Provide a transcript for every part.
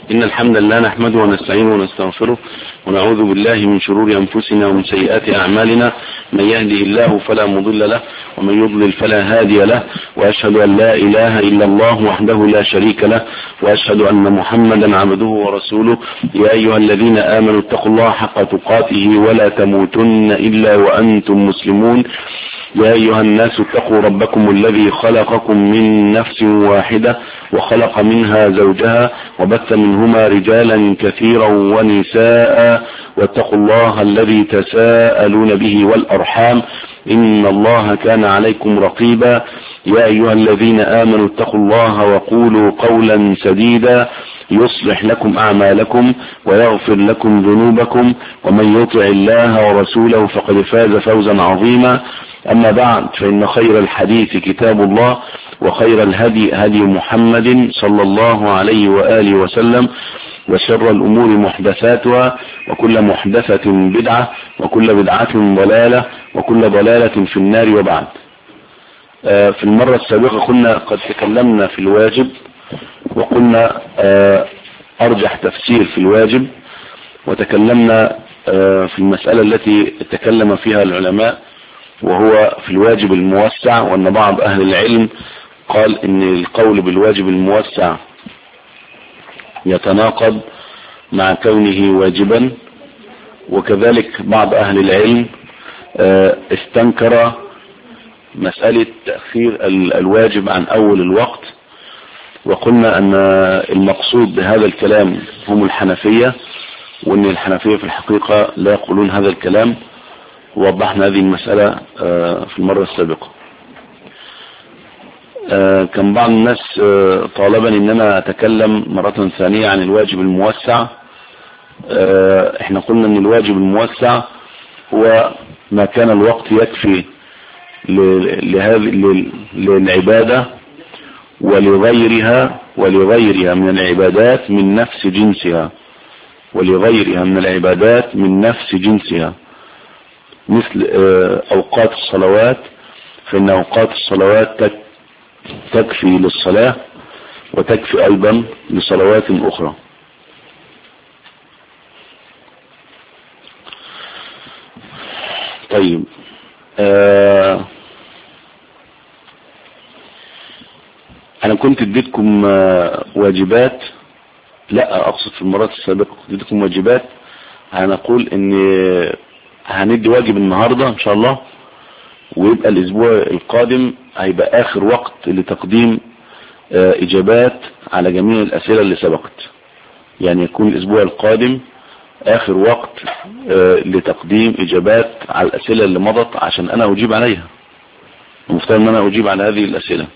إن الحمد لله نحمده ونستعينه ونستغفره ونعوذ بالله من شرور أنفسنا ومن سيئات أعمالنا من يهده الله فلا مضل له ومن يضلل فلا هادي له وأشهد أن لا إله إلا الله وحده لا شريك له وأشهد أن محمدا عبده ورسوله يا أيها الذين آمنوا اتقوا الله حق تقاته ولا تموتن إلا وأنتم مسلمون يا أيها الناس اتقوا ربكم الذي خلقكم من نفس واحدة وخلق منها زوجها وبث منهما رجالا كثيرا ونساء واتقوا الله الذي تساءلون به والأرحام إن الله كان عليكم رقيبا يا أيها الذين آمنوا اتقوا الله وقولوا قولا سديدا يصلح لكم أعمالكم ويغفر لكم ذنوبكم ومن يطع الله ورسوله فقد فاز فوزا عظيما أما بعد فإن خير الحديث كتاب الله وخير الهدي هدي محمد صلى الله عليه وآله وسلم وشر الأمور محدثاتها وكل محدثة بدعة وكل بدعة ضلالة وكل ضلالة في النار وبعد في المرة السابقة كنا قد تكلمنا في الواجب وقلنا أرجح تفسير في الواجب وتكلمنا في المسألة التي تكلم فيها العلماء وهو في الواجب الموسع وأن بعض أهل العلم قال إن القول بالواجب الموسع يتناقض مع كونه واجبا وكذلك بعض أهل العلم استنكر مسألة تأخير الواجب عن أول الوقت وقلنا أن المقصود بهذا الكلام هم الحنفية وأن الحنفية في الحقيقة لا يقولون هذا الكلام ووضحنا هذه المسألة في المرة السابقة كان بعض الناس طالبني ان انا اتكلم مرة ثانية عن الواجب الموسع احنا قلنا ان الواجب الموسع هو ما كان الوقت يكفي لهذه للعبادة ولغيرها ولغيرها من العبادات من نفس جنسها ولغيرها من العبادات من نفس جنسها مثل اوقات الصلوات فان اوقات الصلوات تكفي للصلاة وتكفي ايضا لصلوات اخرى طيب آه انا كنت اديتكم واجبات لا اقصد في المرات السابقة اديتكم واجبات هنقول ان هندي واجب النهاردة ان شاء الله ويبقى الاسبوع القادم هيبقى اخر وقت لتقديم اجابات على جميع الاسئلة اللي سبقت يعني يكون الاسبوع القادم اخر وقت لتقديم اجابات على الاسئلة اللي مضت عشان انا اجيب عليها المفترض ان انا اجيب على هذه الاسئلة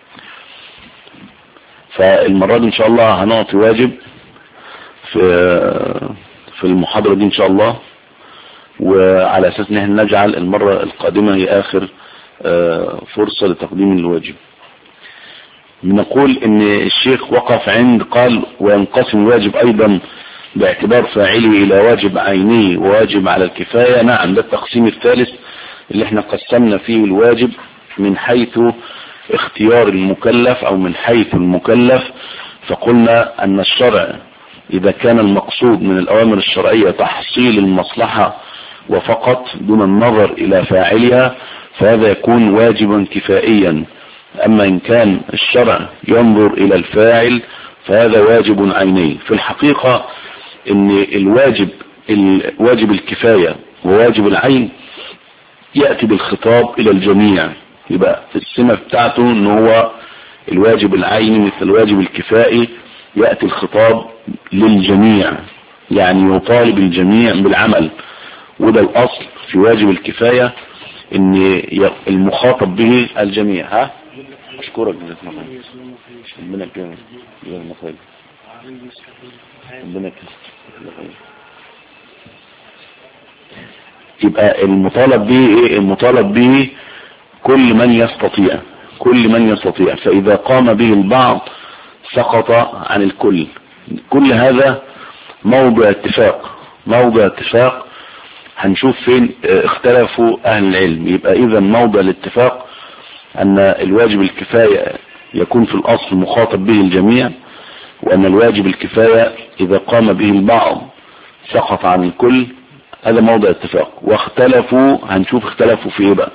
فالمرة دي ان شاء الله هنعطي واجب في في المحاضرة دي ان شاء الله وعلى اساس ان احنا نجعل المرة القادمة هي اخر فرصة لتقديم الواجب بنقول ان الشيخ وقف عند قال وينقسم الواجب ايضا باعتبار فاعله الى واجب عيني وواجب على الكفاية نعم ده التقسيم الثالث اللي احنا قسمنا فيه الواجب من حيث اختيار المكلف او من حيث المكلف فقلنا ان الشرع اذا كان المقصود من الاوامر الشرعية تحصيل المصلحة وفقط دون النظر الى فاعلها فهذا يكون واجبا كفائيا اما ان كان الشرع ينظر الى الفاعل فهذا واجب عيني في الحقيقة ان الواجب الواجب الكفاية وواجب العين يأتي بالخطاب الى الجميع يبقى في السمة بتاعته ان هو الواجب العيني مثل الواجب الكفائي يأتي الخطاب للجميع يعني يطالب الجميع بالعمل وده الاصل في واجب الكفاية ان المخاطب به الجميع ها اشكرك جزاك الله خير ربنا يكرمك جزاك الله خير ربنا يكرمك يبقى المطالب به ايه المطالب به كل من يستطيع كل من يستطيع فاذا قام به البعض سقط عن الكل كل هذا موضع اتفاق موضع اتفاق هنشوف فين اختلفوا اهل العلم يبقى اذا موضع الاتفاق ان الواجب الكفاية يكون في الاصل مخاطب به الجميع وأن الواجب الكفاية إذا قام به البعض سقط عن الكل هذا موضع اتفاق واختلفوا هنشوف اختلفوا في ايه بقى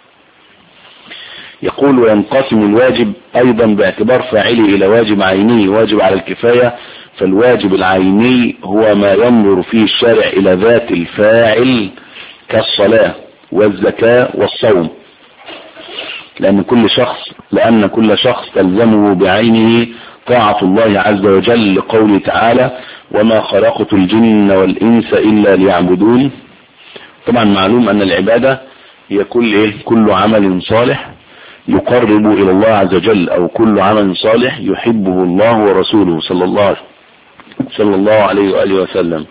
يقول وينقسم الواجب ايضا باعتبار فاعله الى واجب عيني واجب على الكفاية فالواجب العيني هو ما ينظر فيه الشارع الى ذات الفاعل كالصلاة والزكاة والصوم لان كل شخص لان كل شخص تلزمه بعينه طاعة الله عز وجل لقوله تعالى وما خلقت الجن والإنس إلا ليعبدون طبعا معلوم أن العبادة هي كل إيه؟ كل عمل صالح يقرب إلى الله عز وجل أو كل عمل صالح يحبه الله ورسوله صلى الله صلى الله عليه وآله وسلم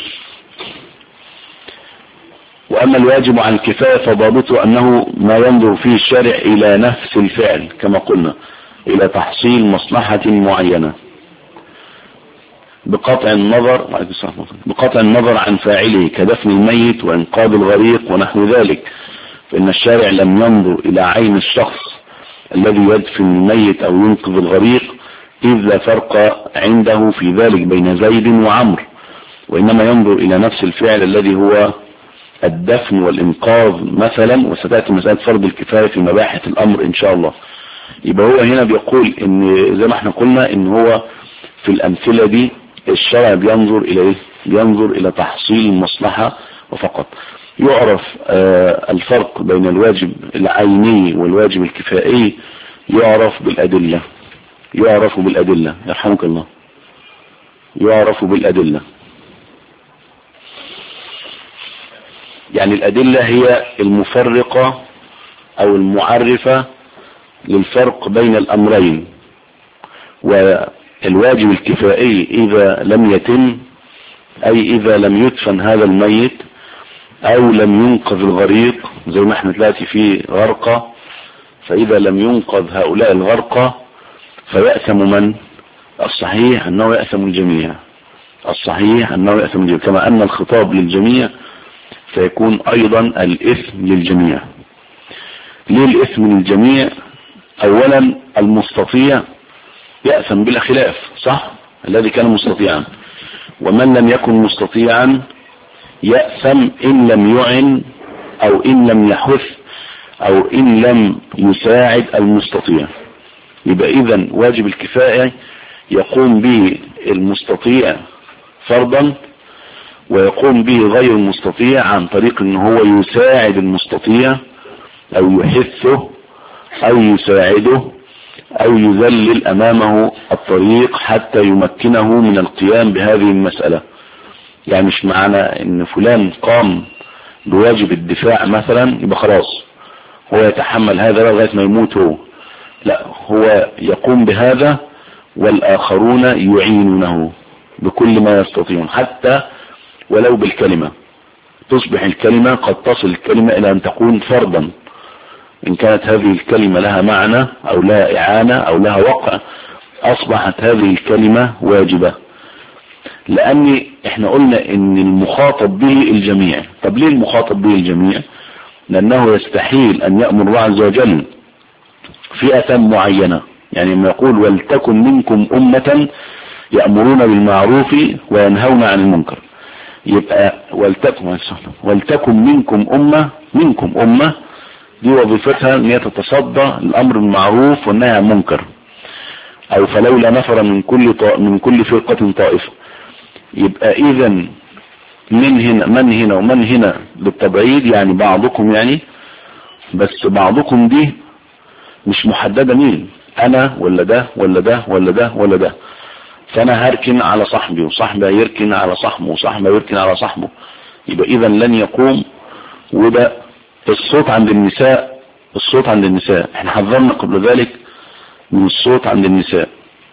وأما الواجب عن الكفاية فضابطه أنه ما ينظر فيه الشارع إلى نفس الفعل كما قلنا إلى تحصيل مصلحة معينة بقطع النظر بقطع النظر عن فاعله كدفن الميت وإنقاذ الغريق ونحو ذلك فإن الشارع لم ينظر إلى عين الشخص الذي يدفن الميت أو ينقذ الغريق إذ لا فرق عنده في ذلك بين زيد وعمر وإنما ينظر إلى نفس الفعل الذي هو الدفن والإنقاذ مثلا وستأتي مسألة فرض الكفاية في مباحث الأمر إن شاء الله يبقى هو هنا بيقول إن زي ما احنا قلنا إن هو في الأمثلة دي الشرع بينظر إلى إيه؟ بينظر إلى تحصيل المصلحة وفقط يعرف آه الفرق بين الواجب العيني والواجب الكفائي يعرف بالأدلة يعرف بالأدلة يرحمك الله يعرف بالأدلة يعني الأدلة هي المفرقة أو المعرفة للفرق بين الأمرين والواجب الكفائي إذا لم يتم أي إذا لم يدفن هذا الميت أو لم ينقذ الغريق زي ما احنا دلوقتي في غرقة فإذا لم ينقذ هؤلاء الغرقة فيأثم من الصحيح أنه يأثم الجميع الصحيح أنه يأثم الجميع كما أن الخطاب للجميع فيكون أيضا الإثم للجميع ليه الإثم للجميع أولا المستطيع يأثم بلا خلاف صح الذي كان مستطيعا ومن لم يكن مستطيعا يأثم إن لم يعن أو إن لم يحث أو إن لم يساعد المستطيع يبقى إذا واجب الكفاية يقوم به المستطيع فرضا ويقوم به غير المستطيع عن طريق ان هو يساعد المستطيع او يحثه او يساعده او يذلل امامه الطريق حتى يمكنه من القيام بهذه المسألة يعني مش معنى ان فلان قام بواجب الدفاع مثلا يبقى خلاص هو يتحمل هذا لغاية ما يموت هو لا هو يقوم بهذا والاخرون يعينونه بكل ما يستطيعون حتى ولو بالكلمة تصبح الكلمة قد تصل الكلمة الى ان تكون فرضا ان كانت هذه الكلمة لها معنى او لها اعانة او لها وقع اصبحت هذه الكلمة واجبة لان احنا قلنا ان المخاطب به الجميع طب ليه المخاطب به الجميع لانه يستحيل ان يأمر الله عز وجل فئة معينة يعني لما يقول ولتكن منكم امة يأمرون بالمعروف وينهون عن المنكر يبقى ولتكن ولتكن منكم امة منكم امة دي وظيفتها ان هي تتصدى الامر بالمعروف والنهي عن المنكر او فلولا نفر من كل طا... من كل فرقة طائفة يبقى اذا من هنا من هنا ومن هنا بالتبعيد يعني بعضكم يعني بس بعضكم دي مش محددة مين انا ولا ده ولا ده ولا ده ولا ده فانا هركن على صاحبي وصاحبي يركن على صاحبه وصاحبه يركن على صاحبه يبقى اذا لن يقوم وده الصوت عند النساء الصوت عند النساء احنا حذرنا قبل ذلك من الصوت عند النساء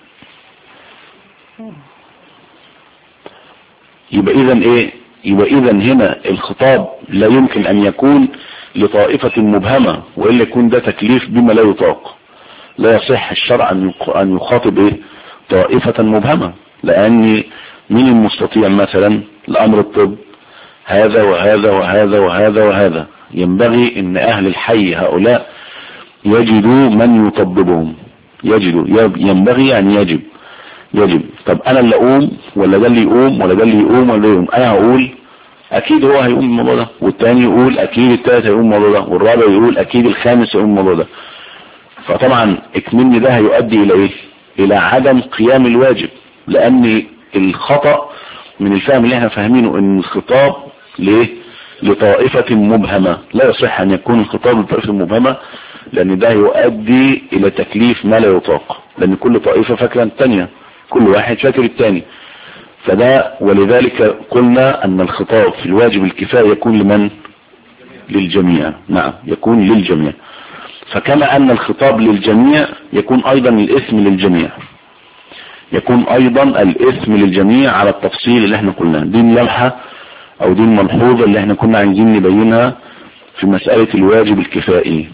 يبقى اذا ايه يبقى اذا هنا الخطاب لا يمكن ان يكون لطائفة مبهمة وإلا يكون ده تكليف بما لا يطاق لا يصح الشرع أن يخاطب إيه طائفة مبهمة لأن من المستطيع مثلا لأمر الطب هذا وهذا وهذا وهذا وهذا ينبغي ان اهل الحي هؤلاء يجدوا من يطببهم يجدوا ينبغي ان يجب يجب طب انا اللي اقوم ولا ده اللي يقوم ولا ده اللي يقوم ولا ده يقوم انا هقول اكيد هو هيقوم الموضوع ده والتاني يقول اكيد التالت هيقوم الموضوع ده والرابع يقول اكيد الخامس هيقوم الموضوع ده فطبعا اكملني ده هيؤدي الى ايه الى عدم قيام الواجب لان الخطأ من الفهم اللي احنا فاهمينه ان الخطاب ليه لطائفة مبهمة لا يصح ان يكون الخطاب لطائفة مبهمة لان ده يؤدي الى تكليف ما لا يطاق لان كل طائفة فاكرة التانية كل واحد فاكر التاني فده ولذلك قلنا ان الخطاب في الواجب الكفاية يكون لمن للجميع نعم يكون للجميع فكما ان الخطاب للجميع يكون ايضا الاسم للجميع يكون ايضا الاسم للجميع على التفصيل اللي احنا قلناه دي اللمحة او دي الملحوظة اللي احنا كنا عايزين نبينها في مسألة الواجب الكفائي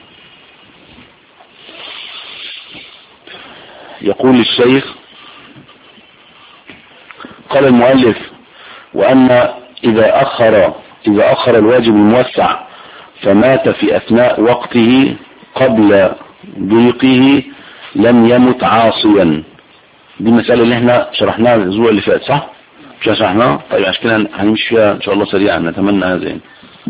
يقول الشيخ قال المؤلف وأن إذا أخر إذا أخر الواجب الموسع فمات في أثناء وقته قبل ضيقه لم يمت عاصيا دي المسألة اللي احنا شرحناها الأسبوع اللي فات صح؟ مش شرحناها؟ طيب عشان كده هنمشي فيها إن شاء الله سريعا نتمنى هذا يعني.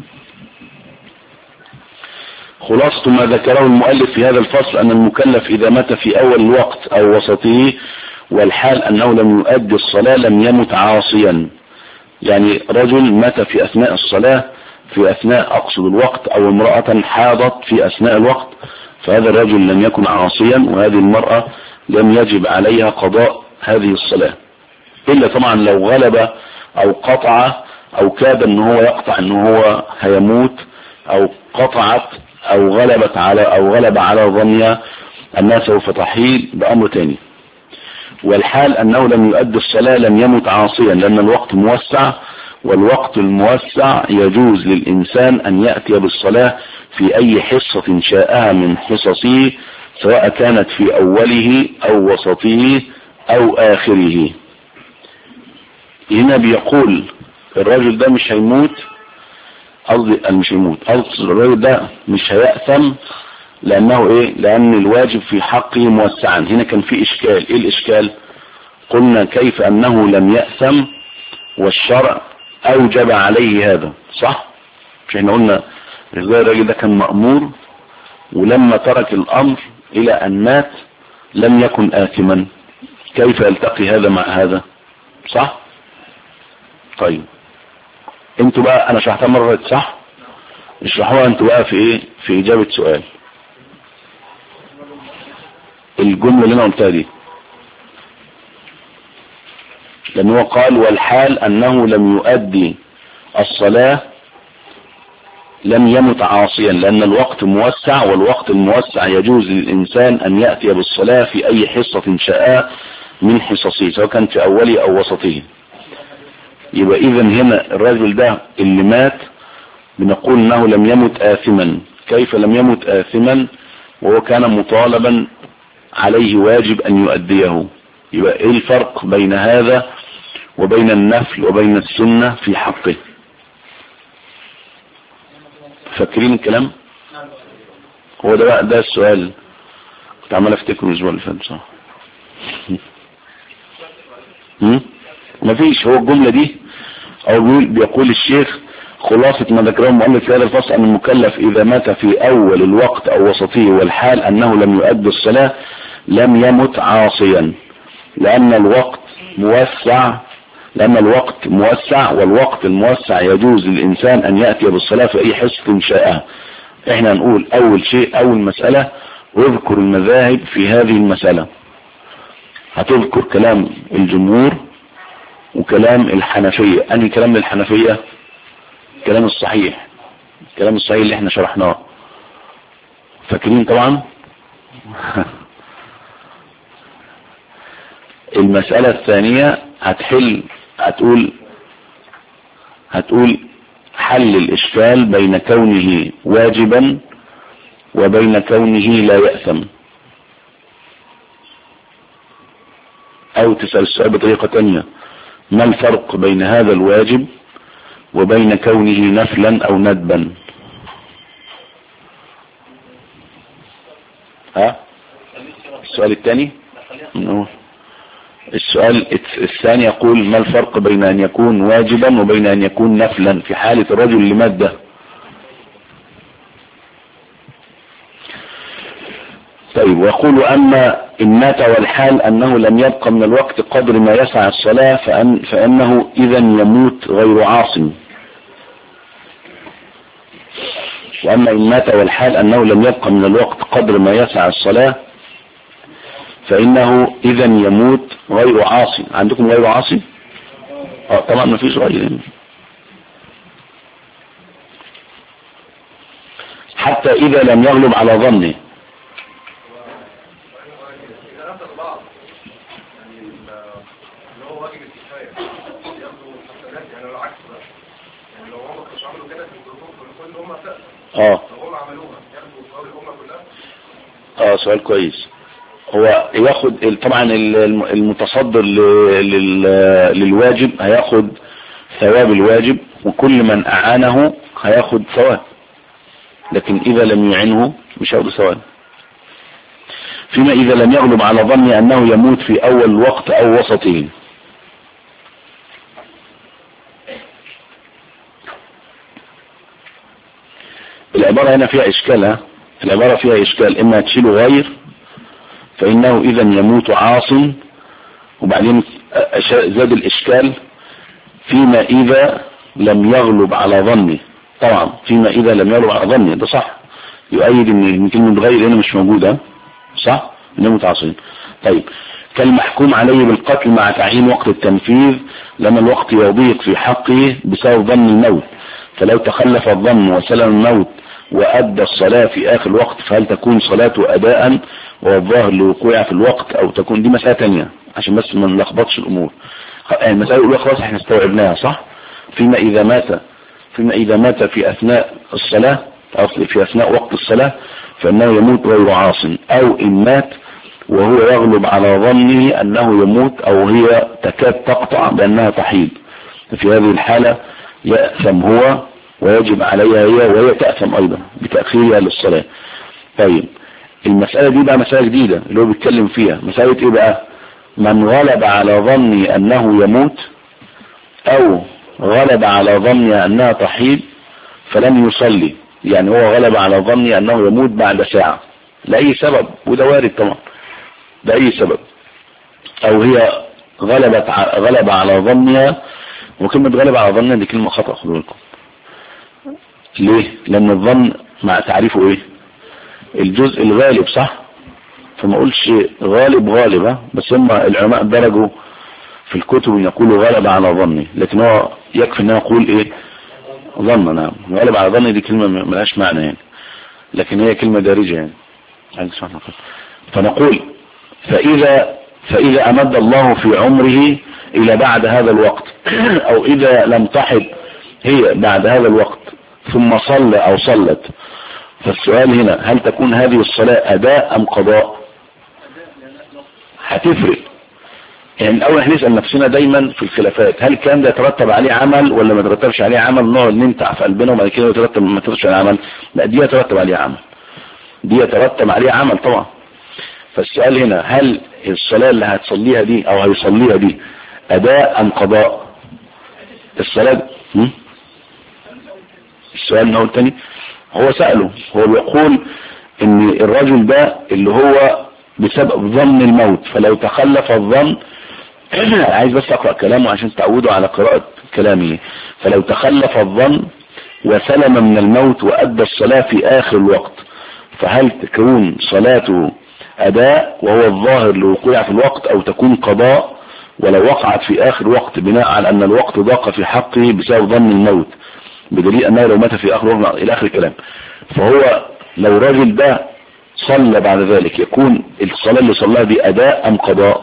خلاصة ما ذكره المؤلف في هذا الفصل أن المكلف إذا مات في أول الوقت أو وسطه والحال أنه لم يؤدي الصلاة لم يمت عاصيا يعني رجل مات في أثناء الصلاة في أثناء أقصد الوقت أو امرأة حاضت في أثناء الوقت فهذا الرجل لم يكن عاصيا وهذه المرأة لم يجب عليها قضاء هذه الصلاة إلا طبعا لو غلب أو قطع أو كاد أن هو يقطع أن هو هيموت أو قطعت أو غلبت على أو غلب على ظنها أنها سوف تحيل بأمر تاني والحال أنه لم يؤدي الصلاة لم يمت عاصيا لأن الوقت موسع والوقت الموسع يجوز للإنسان أن يأتي بالصلاة في أي حصة شاءها من حصصه سواء كانت في أوله أو وسطه أو آخره هنا بيقول الراجل ده مش هيموت قصدي مش هيموت قصدي الراجل ده مش هيأثم لأنه إيه لأن الواجب في حقه موسعا هنا كان في إشكال إيه الإشكال قلنا كيف أنه لم يأثم والشرع أوجب عليه هذا صح مش احنا قلنا ازاي الراجل ده كان مأمور ولما ترك الأمر إلى أن مات لم يكن آثما كيف يلتقي هذا مع هذا صح طيب انتوا بقى انا شرحتها مرة صح اشرحوها انتوا بقى في ايه في اجابة سؤال الجملة اللي انا قلتها دي لان هو قال والحال انه لم يؤدي الصلاة لم يمت عاصيا لان الوقت موسع والوقت الموسع يجوز للانسان ان يأتي بالصلاة في اي حصة شاء من حصصه سواء كان في اوله او وسطه يبقى اذا هنا الرجل ده اللي مات بنقول انه لم يمت آثما كيف لم يمت آثما وهو كان مطالبا عليه واجب ان يؤديه يبقى ايه الفرق بين هذا وبين النفل وبين السنة في حقه فاكرين الكلام هو ده بقى ده السؤال كنت عمال افتكره الاسبوع اللي فات صح مفيش هو الجملة دي او بيقول, بيقول الشيخ خلاصة ما ذكره المؤلف في هذا الفصل ان المكلف اذا مات في اول الوقت او وسطه والحال انه لم يؤدي الصلاة لم يمت عاصيا لان الوقت موسع لان الوقت موسع والوقت الموسع يجوز للانسان ان يأتي بالصلاة في اي حصة شاءها احنا نقول اول شيء اول مسألة اذكر المذاهب في هذه المسألة هتذكر كلام الجمهور وكلام الحنفية انهي كلام للحنفية كلام الصحيح الكلام الصحيح اللي احنا شرحناه فاكرين طبعا المسألة الثانية هتحل هتقول هتقول حل الإشكال بين كونه واجبا وبين كونه لا يأثم أو تسأل السؤال بطريقة تانية ما الفرق بين هذا الواجب وبين كونه نفلا أو ندبا ها السؤال الثاني السؤال الثاني يقول ما الفرق بين ان يكون واجبا وبين ان يكون نفلا في حالة الرجل اللي مات ده طيب ويقول اما ان مات والحال انه لم يبقى من الوقت قدر ما يسعى الصلاة فأن فانه اذا يموت غير عاصم واما ان مات والحال انه لم يبقى من الوقت قدر ما يسعى الصلاة فانه اذا يموت غير عاصي عندكم غير عاصي اه طبعا ما فيش غير حتى اذا لم يغلب على ظنه اه اه سؤال كويس هو ياخد طبعا المتصدر للواجب هياخد ثواب الواجب وكل من اعانه هياخد ثواب لكن اذا لم يعنه مش هياخد ثواب فيما اذا لم يغلب على ظن انه يموت في اول وقت او وسطه العبارة هنا فيها اشكال العبارة فيها اشكال اما تشيله غير فانه اذا يموت عاص وبعدين زاد الاشكال فيما اذا لم يغلب على ظني طبعا فيما اذا لم يغلب على ظني ده صح يؤيد ان كلمة غير هنا مش موجودة صح انه متعاصين طيب كالمحكوم عليه بالقتل مع تعيين وقت التنفيذ لما الوقت يضيق في حقه بسبب ظن الموت فلو تخلف الظن وسلم الموت وأدى الصلاة في آخر الوقت فهل تكون صلاته أداء والظاهر لوقوعها في الوقت أو تكون دي مسألة تانية عشان بس ما نلخبطش الأمور المسألة الأولى خلاص احنا استوعبناها صح فيما إذا مات فيما إذا مات في أثناء الصلاة أو في أثناء وقت الصلاة فإنه يموت غير عاص أو إن مات وهو يغلب على ظنه أنه يموت أو هي تكاد تقطع بأنها تحيد في هذه الحالة يأثم هو ويجب عليها هي وهي تأثم أيضا بتأخيرها للصلاة طيب المسألة دي بقى مسألة جديدة اللي هو بيتكلم فيها مسألة ايه بقى من غلب على ظني أنه يموت أو غلب على ظني أنها تحيد فلم يصلي يعني هو غلب على ظني أنه يموت بعد ساعة لأي سبب وده وارد طبعا لأي سبب أو هي غلبت غلب على ظنها وكلمة غلب على ظنها دي كلمة خطأ خدوا لكم ليه لان الظن مع تعريفه ايه الجزء الغالب صح فما اقولش غالب غالب بس هم العلماء درجوا في الكتب يقولوا غلب على ظني لكن هو يكفي ان اقول ايه ظن نعم غلب على ظني دي كلمة ملهاش معنى يعني لكن هي كلمة دارجة يعني فنقول فإذا فإذا أمد الله في عمره إلى بعد هذا الوقت أو إذا لم تحد هي بعد هذا الوقت ثم صلى او صلت فالسؤال هنا هل تكون هذه الصلاة اداء ام قضاء هتفرق يعني الاول هنسأل نفسنا دايما في الخلافات هل كان ده يترتب عليه عمل ولا ما يترتبش عليه عمل نقعد ننتع في قلبنا وبعد كده يترتب ما يترتبش عليه عمل لا دي يترتب عليه عمل دي يترتب عليه عمل طبعا فالسؤال هنا هل الصلاة اللي هتصليها دي او هيصليها دي اداء ام قضاء الصلاة السؤال اللي هو التاني هو سأله هو بيقول ان الرجل ده اللي هو بسبب ظن الموت فلو تخلف الظن عايز بس اقرأ كلامه عشان تعودوا على قراءة كلامه فلو تخلف الظن وسلم من الموت وأدى الصلاة في آخر الوقت فهل تكون صلاته أداء وهو الظاهر لوقوع في الوقت أو تكون قضاء ولو وقعت في آخر وقت بناء على أن الوقت ضاق في حقه بسبب ظن الموت بدليل انه لو مات في اخر وقت الى اخر الكلام فهو لو راجل ده صلى بعد ذلك يكون الصلاة اللي صلاها دي اداء ام قضاء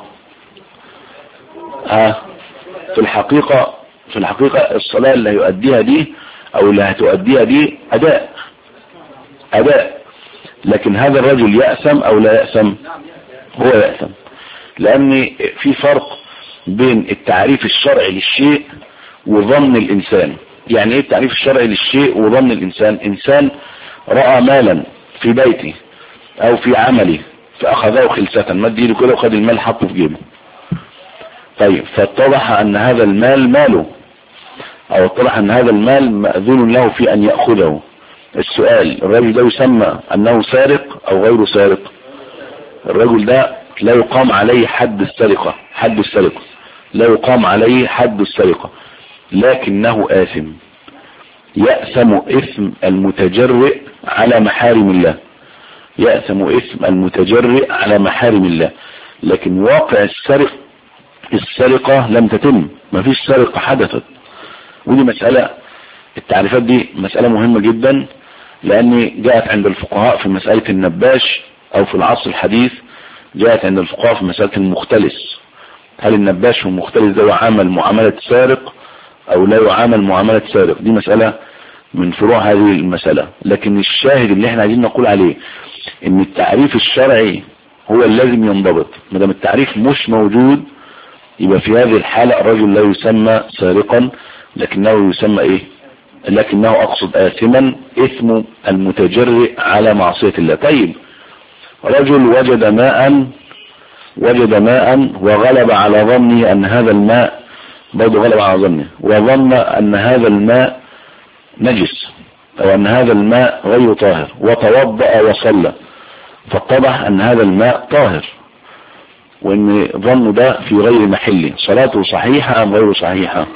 ها في الحقيقة في الحقيقة الصلاة اللي هيؤديها دي او اللي هتؤديها دي اداء اداء لكن هذا الرجل يأسم او لا يأسم هو يأسم لان في فرق بين التعريف الشرعي للشيء وظن الانسان يعني ايه التعريف الشرعي للشيء وظن الانسان انسان رأى مالا في بيته او في عمله فاخذه خلسة مد ايده كده وخد المال حطه في جيبه طيب فاتضح ان هذا المال ماله او اتضح ان هذا المال مأذون له في ان يأخذه السؤال الرجل ده يسمى انه سارق او غير سارق الرجل ده لا يقام عليه حد السرقة حد السرقة لا يقام عليه حد السرقة لكنه آثم يأثم إثم المتجرئ على محارم الله يأثم إثم المتجرئ على محارم الله لكن واقع السرق السرقة لم تتم ما فيش سرقة حدثت ودي مسألة التعريفات دي مسألة مهمة جدا لأن جاءت عند الفقهاء في مسألة النباش أو في العصر الحديث جاءت عند الفقهاء في مسألة المختلس هل النباش والمختلس ده يعامل معاملة سارق أو لا يعامل معاملة سارق دي مسألة من فروع هذه المسألة لكن الشاهد اللي احنا عايزين نقول عليه ان التعريف الشرعي هو اللازم ينضبط ما دام التعريف مش موجود يبقى في هذه الحالة الرجل لا يسمى سارقا لكنه يسمى ايه لكنه اقصد آثما اثم المتجرئ على معصية الله طيب رجل وجد ماء وجد ماء وغلب على ظنه ان هذا الماء برضه غلب على ظنه وظن ان هذا الماء نجس او ان هذا الماء غير طاهر وتوضأ وصلى فاتضح ان هذا الماء طاهر وان ظنه ده في غير محله صلاته صحيحة ام غير صحيحة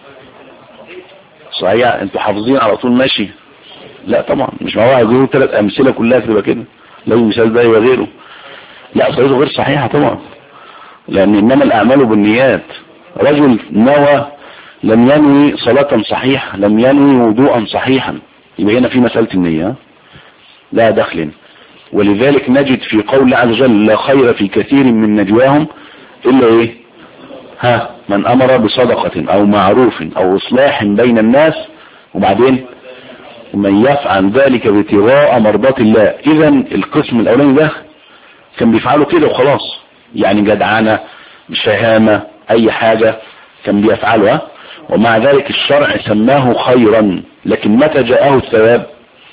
صحيح انتوا حافظين على طول ماشي لا طبعا مش معقول هيجيبوا ثلاث امثله كلها تبقى كده لازم المثال ده يبقى غيره لا صلاته غير صحيحه طبعا لان انما الاعمال بالنيات رجل نوى لم ينوي صلاة صحيحة لم ينوي وضوءا صحيحا يبقى هنا في مسألة النية لا دخل ولذلك نجد في قول الله عز وجل لا خير في كثير من نجواهم إلا إيه ها من أمر بصدقة أو معروف أو إصلاح بين الناس وبعدين ومن يفعل ذلك ابتغاء مرضات الله إذا القسم الأولاني ده كان بيفعله كده وخلاص يعني جدعانة شهامة أي حاجة كان بيفعلها ومع ذلك الشرع سماه خيرا لكن متى جاءه الثواب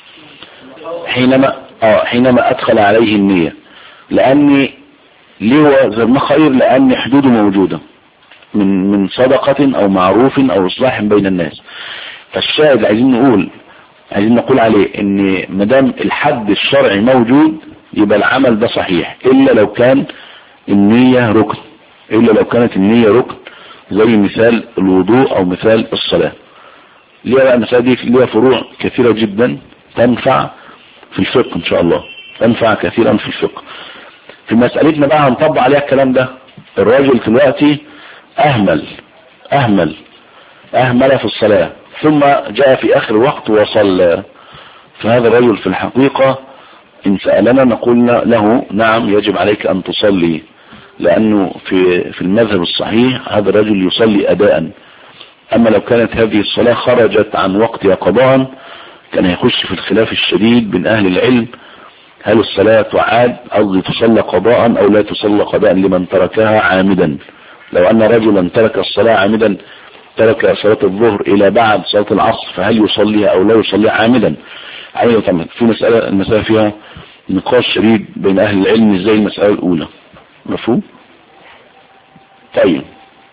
حينما اه حينما ادخل عليه النية لان ليه هو زرنا خير لان حدوده موجودة من من صدقة او معروف او اصلاح بين الناس فالشاهد عايزين نقول عايزين نقول عليه ان مدام الحد الشرعي موجود يبقى العمل ده صحيح الا لو كان النية ركن الا لو كانت النية ركن زي مثال الوضوء او مثال الصلاة ليها بقى المسألة دي ليها فروع كثيرة جدا تنفع في الفقه ان شاء الله تنفع كثيرا في الفقه في مسألتنا بقى هنطبق عليها الكلام ده الراجل دلوقتي اهمل اهمل اهمل في الصلاة ثم جاء في اخر وقت وصلى فهذا الرجل في الحقيقة ان سألنا نقول له نعم يجب عليك ان تصلي لأنه في في المذهب الصحيح هذا الرجل يصلي أداء أما لو كانت هذه الصلاة خرجت عن وقتها قضاء كان يخش في الخلاف الشديد بين أهل العلم هل الصلاة تعاد قصدي تصلى قضاء أو لا تصلى قضاء لمن تركها عامدا لو أن رجلا ترك الصلاة عامدا ترك صلاة الظهر إلى بعد صلاة العصر فهل يصليها أو لا يصليها عامدا أيوة طبعا في مسألة المسألة فيها نقاش شديد بين أهل العلم زي المسألة الأولى مفهوم طيب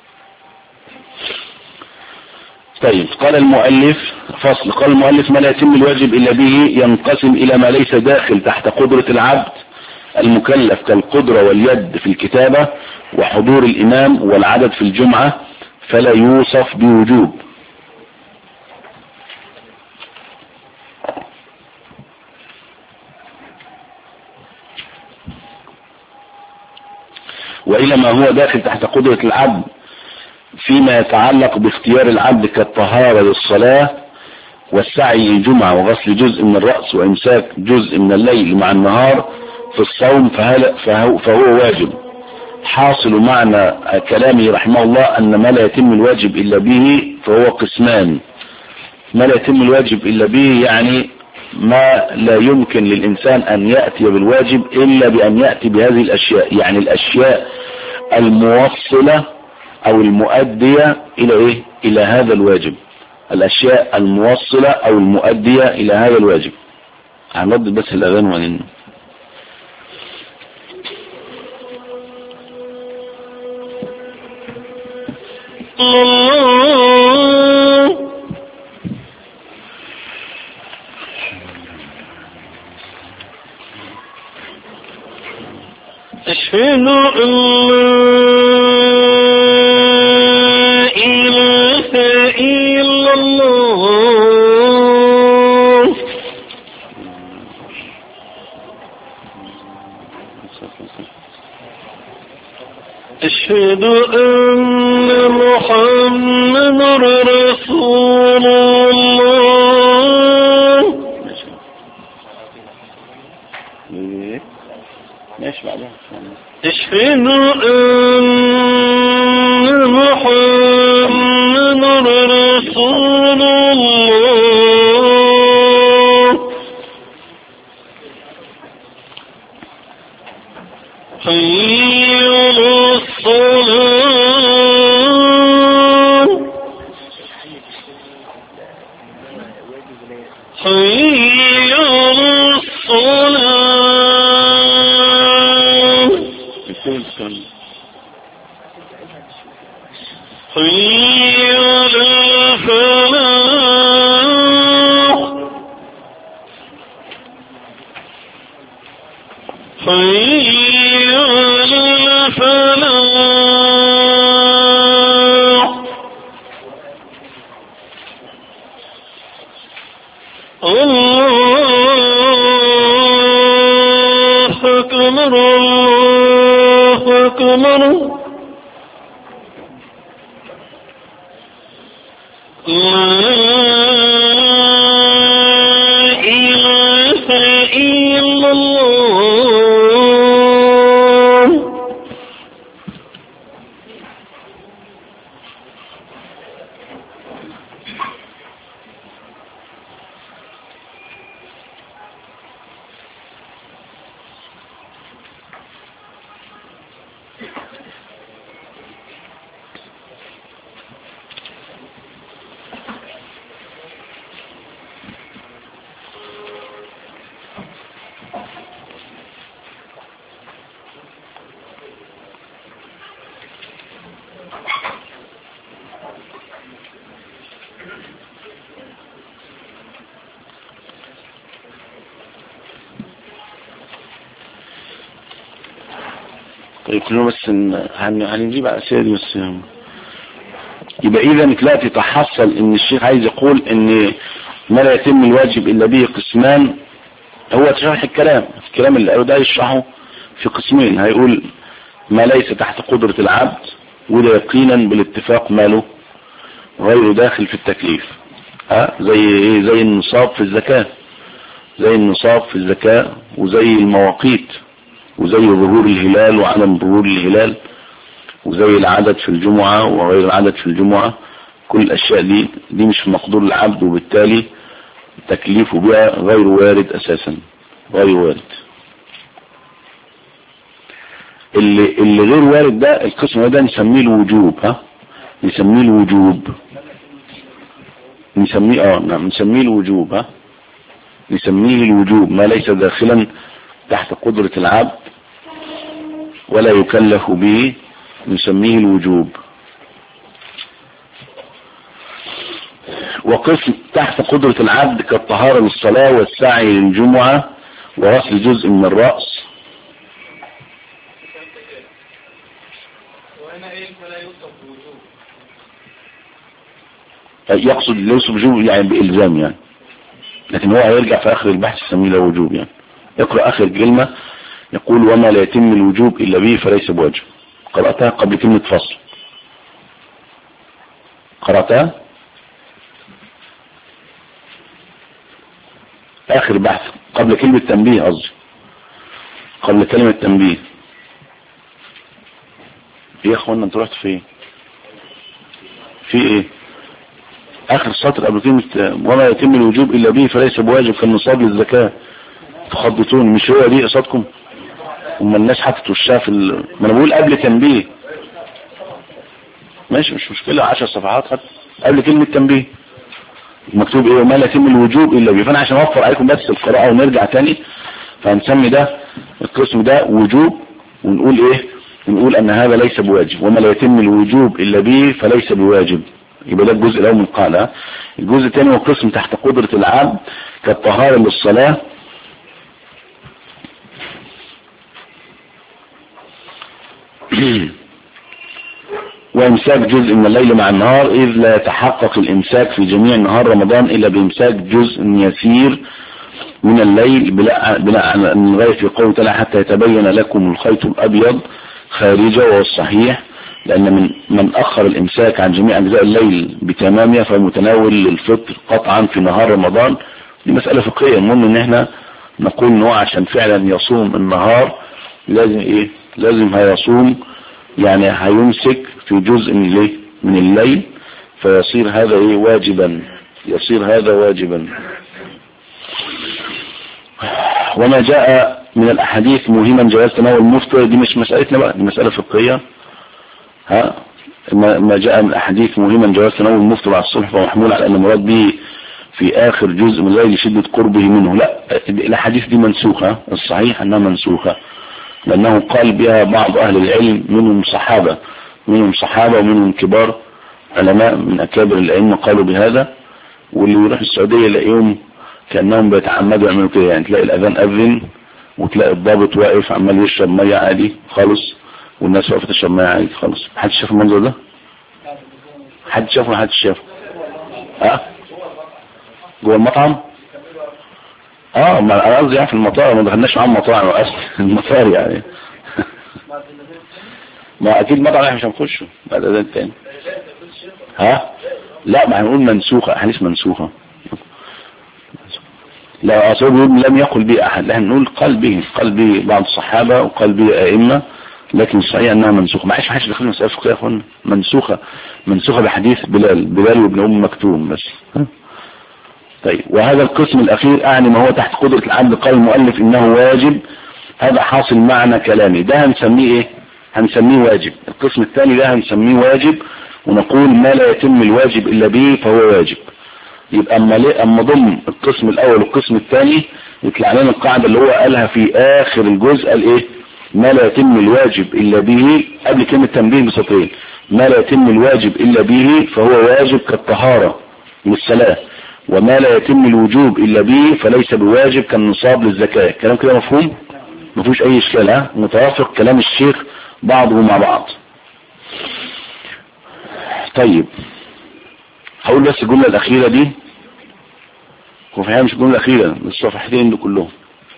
طيب قال المؤلف فصل قال المؤلف ما لا يتم الواجب إلا به ينقسم إلى ما ليس داخل تحت قدرة العبد المكلف كالقدرة واليد في الكتابة وحضور الإمام والعدد في الجمعة فلا يوصف بوجوب وإلى ما هو داخل تحت قدرة العبد فيما يتعلق باختيار العبد كالطهارة للصلاة والسعي للجمعة وغسل جزء من الرأس وإمساك جزء من الليل مع النهار في الصوم فهل فهو, فهو واجب حاصل معنى كلامه رحمه الله أن ما لا يتم الواجب إلا به فهو قسمان ما لا يتم الواجب إلا به يعني ما لا يمكن للإنسان أن يأتي بالواجب إلا بأن يأتي بهذه الأشياء يعني الأشياء الموصلة أو المؤدية إلى إيه إلى هذا الواجب الأشياء الموصلة أو المؤدية إلى هذا الواجب هنرد بس الأذان وهنن الله أشهد أن لا إله إلا الله أشهد أن محمد رسول الله ماشي بعدها أشهد أن محمد رسول الله حي على الصلاة حي على الصلاة حي على الفلاح حي على الفلاح الله أكبر الله أكبر لا إله إلا الله طيب كلنا بس ن- هن- هنجيب على الأسئلة دي بس يبقى إذا دلوقتي تحصل إن الشيخ عايز يقول إن ما لا يتم الواجب إلا به قسمان هو شرح الكلام الكلام اللي قاله ده يشرحه في قسمين هيقول ما ليس تحت قدرة العبد وده يقينا بالاتفاق ماله غير داخل في التكليف ها زي ايه زي النصاب في الزكاة زي النصاب في الزكاة وزي المواقيت وزي ظهور الهلال وعدم ظهور الهلال وزي العدد في الجمعة وغير العدد في الجمعة كل الأشياء دي دي مش في مقدور العبد وبالتالي تكليفه بها غير وارد أساسا غير وارد اللي, اللي غير وارد ده القسم ده نسميه الوجوب ها نسميه الوجوب نسميه اه نعم نسميه الوجوب ها نسميه الوجوب ما ليس داخلا تحت قدرة العبد ولا يكلف به نسميه الوجوب وقسم تحت قدرة العبد كالطهارة للصلاة والسعي للجمعة وغسل جزء من الرأس وهنا ايه فلا يوصف بوجوب يقصد ليس وجوب يعني بإلزام يعني لكن هو هيرجع في آخر البحث يسميه له وجوب يعني اقرأ آخر كلمة يقول وما لا يتم الوجوب إلا به فليس بواجب قرأتها قبل كلمة فصل قرأتها آخر بحث قبل كلمة تنبيه قصدي قبل كلمة تنبيه ايه يا اخوانا انتوا رحتوا فين في ايه اخر سطر قبل كلمة وما يتم الوجوب الا به فليس بواجب كالنصاب للزكاة تخبطون مش هو دي قصادكم اما الناس حطت وشها في ال... ما انا بقول قبل تنبيه ماشي مش مشكلة عشر صفحات حتى قبل كلمة تنبيه مكتوب ايه وما لا يتم الوجوب الا به فانا عشان اوفر عليكم بس القراءة ونرجع تاني فهنسمي ده القسم ده وجوب ونقول ايه نقول ان هذا ليس بواجب وما لا يتم الوجوب الا به فليس بواجب يبقى ده الجزء الاول من القاعده الجزء الثاني هو قسم تحت قدرة العبد كالطهارة للصلاة وامساك جزء من الليل مع النهار اذ لا يتحقق الامساك في جميع نهار رمضان الا بامساك جزء يسير من الليل بلا بلا من غاية في قوله تعالى حتى يتبين لكم الخيط الابيض خارجه وهو الصحيح لان من من اخر الامساك عن جميع اجزاء الليل بتمامها فهو متناول للفطر قطعا في نهار رمضان دي مسألة فقهية المهم ان احنا نقول ان هو عشان فعلا يصوم النهار لازم ايه لازم هيصوم يعني هيمسك في جزء من الايه من الليل فيصير هذا ايه واجبا يصير هذا واجبا وما جاء من الاحاديث مهما جواز تناول المفطر دي مش مسألتنا بقى دي مسألة فقهية ها ما ما جاء من الاحاديث مهما جواز تناول المفطر على الصبح فمحمول على ان المراد به في اخر جزء من الليل لشدة قربه منه لا الاحاديث دي منسوخة الصحيح انها منسوخة لانه قال بها بعض اهل العلم منهم صحابة منهم صحابة ومنهم كبار علماء من اكابر الائمة قالوا بهذا واللي يروح السعودية يلاقيهم كأنهم بيتعمدوا يعملوا كده يعني تلاقي الاذان اذن وتلاقي الضابط واقف عمال يشرب مية عادي خالص والناس واقفة تشرب مية عادي خالص حد شاف المنظر ده حد شافه حد شافه ها جوه المطعم اه ما انا قصدي يعني في المطار ما دخلناش معاهم مطاعم اصلا المطار يعني ما اكيد مطعم احنا مش هنخشه بعد اذان تاني ها لا ما هنقول منسوخة احاديث منسوخة لا اصل بيقول لم يقل به احد لا هنقول قال به قال به بعض الصحابة وقال به ائمة لكن الصحيح انها منسوخة ما عادش ما حدش دخلنا مسألة فقهية يا اخوانا منسوخة منسوخة بحديث بلال بلال وابن ام مكتوم بس ها؟ طيب وهذا القسم الاخير اعني ما هو تحت قدرة العبد قال المؤلف انه واجب هذا حاصل معنى كلامي ده هنسميه ايه هنسميه واجب القسم الثاني ده هنسميه واجب ونقول ما لا يتم الواجب الا به فهو واجب يبقى اما ليه اما ضم القسم الاول والقسم الثاني يطلع لنا القاعدة اللي هو قالها في اخر الجزء قال ايه ما لا يتم الواجب الا به قبل كلمة تنبيه بسطرين ما لا يتم الواجب الا به فهو واجب كالطهارة والصلاة وما لا يتم الوجوب الا به فليس بواجب كالنصاب للزكاة كلام كده مفهوم ما فيهوش اي اشكال ها متوافق كلام الشيخ بعضه مع بعض طيب هقول بس الجملة الاخيرة دي وفي الحقيقة مش الجملة الاخيرة الصفحتين دول كلهم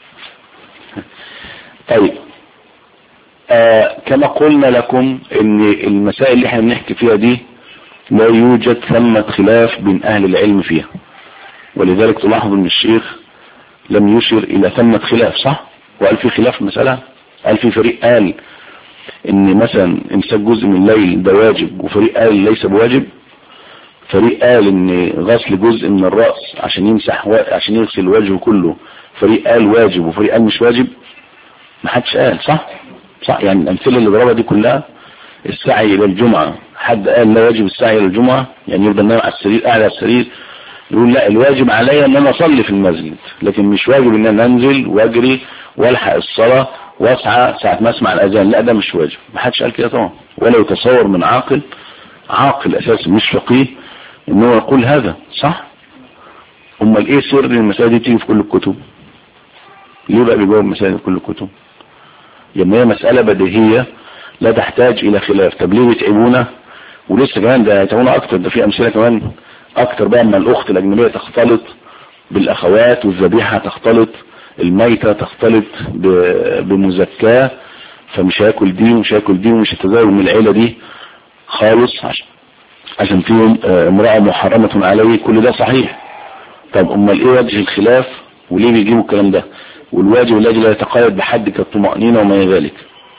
طيب آه كما قلنا لكم ان المسائل اللي احنا بنحكي فيها دي لا يوجد ثمة خلاف بين اهل العلم فيها ولذلك تلاحظ ان الشيخ لم يشر الى ثمة خلاف صح وقال في خلاف في المسألة قال في فريق قال ان مثلا امساك جزء من الليل ده واجب وفريق قال ليس بواجب فريق قال ان غسل جزء من الرأس عشان يمسح و... عشان يغسل وجهه كله فريق قال واجب وفريق قال مش واجب ما حدش قال صح صح يعني الامثله اللي ضربها دي كلها السعي الى الجمعة حد قال لا يجب السعي الى الجمعة يعني يفضل نايم على السرير قاعد على السرير يقول لا الواجب عليا ان انا اصلي في المسجد لكن مش واجب ان انا انزل واجري والحق الصلاة واسعى ساعة ما اسمع الاذان لا ده مش واجب ما حدش قال كده طبعا ولا يتصور من عاقل عاقل اساسا مش فقيه ان هو يقول هذا صح امال ايه سر المسائل دي تيجي في كل الكتب ليه بقى بيجاوب مسائل في كل الكتب لما هي مسألة بديهية لا تحتاج الى خلاف طب ليه بيتعبونا ولسه كمان ده يتعبونا اكتر ده في امثلة كمان اكتر بقى اما الاخت الاجنبية تختلط بالاخوات والذبيحة تختلط الميتة تختلط بمزكاة فمش هياكل دي ومش هياكل دي ومش هيتزوج من العيلة دي خالص عشان عشان فيهم امرأة محرمة عليه كل ده صحيح طب امال ايه وجه الخلاف وليه بيجيبوا الكلام ده والواجب الذي لا يتقيد بحد كالطمأنينة وما إلى ذلك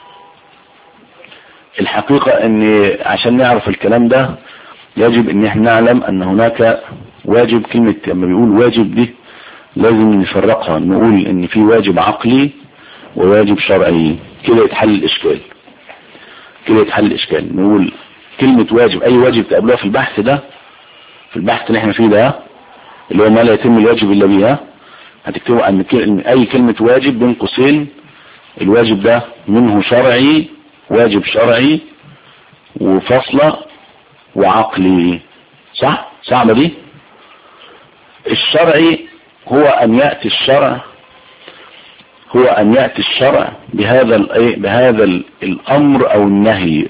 الحقيقة ان عشان نعرف الكلام ده يجب ان احنا نعلم ان هناك واجب كلمة لما بيقول واجب دي لازم نفرقها نقول ان في واجب عقلي وواجب شرعي كده يتحل الاشكال كده يتحل الاشكال نقول كلمة واجب اي واجب تقابلوها في البحث ده في البحث اللي احنا فيه ده اللي هو ما لا يتم الواجب الا بها هتكتبوا ان اي كلمة واجب بين قوسين الواجب ده منه شرعي واجب شرعي وفصلة وعقلي صح صعبة دي الشرعي هو ان يأتي الشرع هو ان يأتي الشرع بهذا الايه بهذا ال- الامر او النهي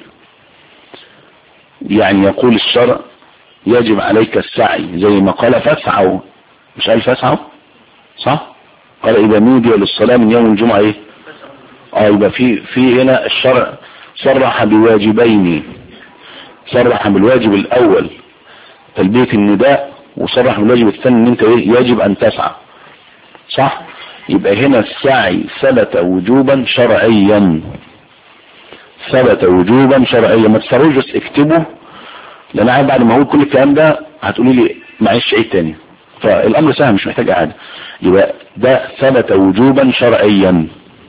يعني يقول الشرع يجب عليك السعي زي ما قال فاسعوا مش قال فاسعوا صح قال اذا نودي للصلاة من يوم الجمعة ايه اه يبقى في في هنا الشرع صرح بواجبين صرح بالواجب الاول تلبية النداء وصرح بالواجب الثاني ان انت ايه يجب ان تسعى صح يبقى هنا السعي ثبت وجوبا شرعيا ثبت وجوبا شرعيا ما تستروش بس اكتبه لان عاد بعد ما اقول كل الكلام ده هتقولي لي معلش عيد تاني فالامر سهل مش محتاج اعاده يبقى ده ثبت وجوبا شرعيا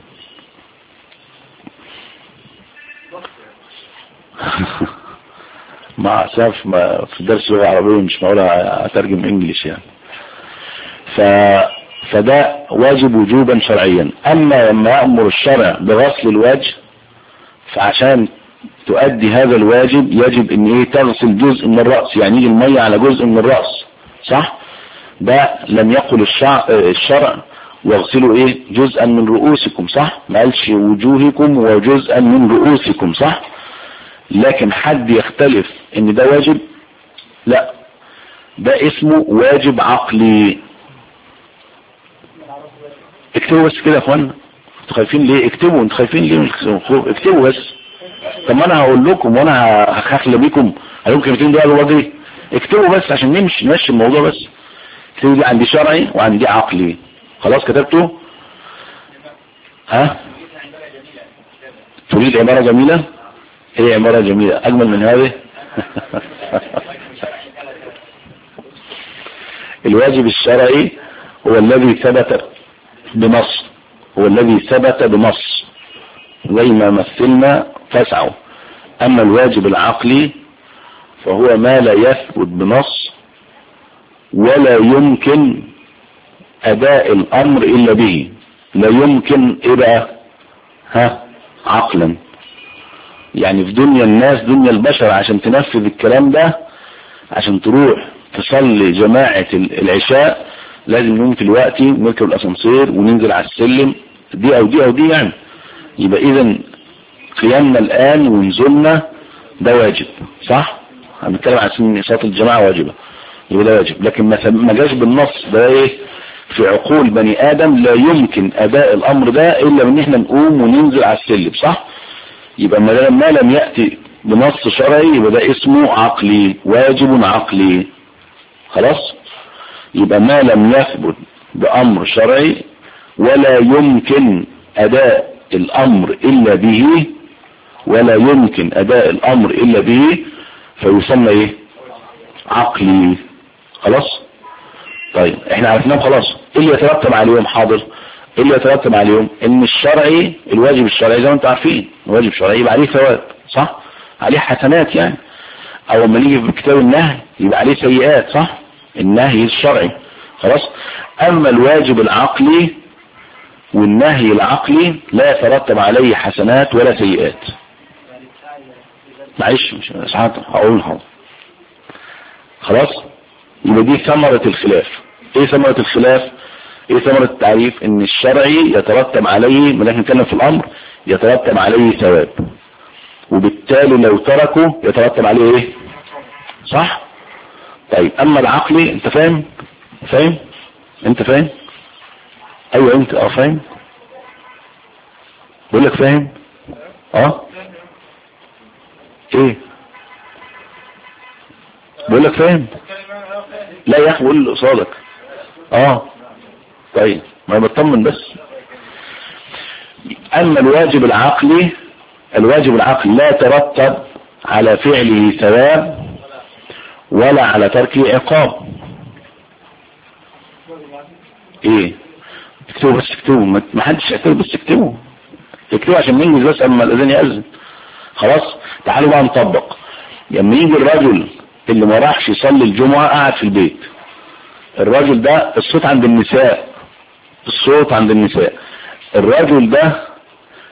مع اسف ما في درس لغه عربيه مش معقول اترجم انجليش يعني ف فده واجب وجوبا شرعيا اما لما يامر الشرع بغسل الوجه فعشان تؤدي هذا الواجب يجب ان ايه تغسل جزء من الرأس يعني يجي المية على جزء من الرأس صح ده لم يقل الشع... الشرع واغسلوا ايه جزءا من رؤوسكم صح ما قالش وجوهكم وجزءا من رؤوسكم صح لكن حد يختلف ان ده واجب لا ده اسمه واجب عقلي اكتبوا بس كده يا اخوانا انتوا خايفين ليه اكتبوا انتوا خايفين ليه من الخوف اكتبوا بس طب ما انا هقول لكم وانا هخخل بيكم هقول كلمتين دول وجري اكتبوا بس عشان نمشي نمشي الموضوع بس اكتبوا دي عندي شرعي وعندي عقلي خلاص كتبته ها تريد عبارة جميلة هي عبارة جميلة اجمل من هذه الواجب الشرعي هو الذي ثبت بنص هو الذي ثبت بنص زي ما مثلنا فاسعوا اما الواجب العقلي فهو ما لا يثبت بنص ولا يمكن اداء الامر الا به لا يمكن ايه بقى ها عقلا يعني في دنيا الناس دنيا البشر عشان تنفذ الكلام ده عشان تروح تصلي جماعة العشاء لازم نقوم في الوقت نركب الاسانسير وننزل على السلم دي او دي او دي يعني يبقى اذا قيامنا الان ونزولنا ده واجب صح هنتكلم عن سن صلاة الجماعة واجبة يبقى ده واجب لكن ما جاش بالنص ده ايه في عقول بني ادم لا يمكن اداء الامر ده الا ان احنا نقوم وننزل على السلم صح يبقى ما لم يأتي بنص شرعي يبقى ده اسمه عقلي واجب عقلي خلاص يبقى ما لم يثبت بامر شرعي ولا يمكن اداء الامر الا به ولا يمكن اداء الامر الا به فيسمى ايه عقلي خلاص طيب احنا عرفناه خلاص ايه اللي يترتب عليهم حاضر ايه اللي يترتب عليهم ان الشرعي الواجب الشرعي زي ما انتم عارفين الواجب الشرعي يبقى عليه ثواب صح عليه حسنات يعني او لما نيجي في كتاب النهي يبقى عليه سيئات صح النهي الشرعي خلاص اما الواجب العقلي والنهي العقلي لا يترتب عليه حسنات ولا سيئات معلش مش ساعات هقول حاضر خلاص يبقى دي ثمرة الخلاف ايه ثمرة الخلاف ايه ثمرة التعريف ان الشرعي يترتب عليه ما احنا نتكلم في الامر يترتب عليه ثواب وبالتالي لو تركه يترتب عليه ايه صح طيب اما العقلي انت فاهم فاهم انت فاهم ايوه انت اه فاهم بقول لك فاهم اه ايه بقول لك فاهم لا يا اخي قول اللي قصادك اه طيب ما بطمن بس اما الواجب العقلي الواجب العقلي لا يترتب على فعله ثواب ولا على تركه عقاب ايه اكتبوا بس اكتبوا ما حدش يكتبوا بس اكتبوا اكتبوا عشان ننجز بس اما الاذان يأذن خلاص تعالوا بقى نطبق لما يجي الرجل اللي ما راحش يصلي الجمعة قاعد في البيت الراجل ده الصوت عند النساء الصوت عند النساء الراجل ده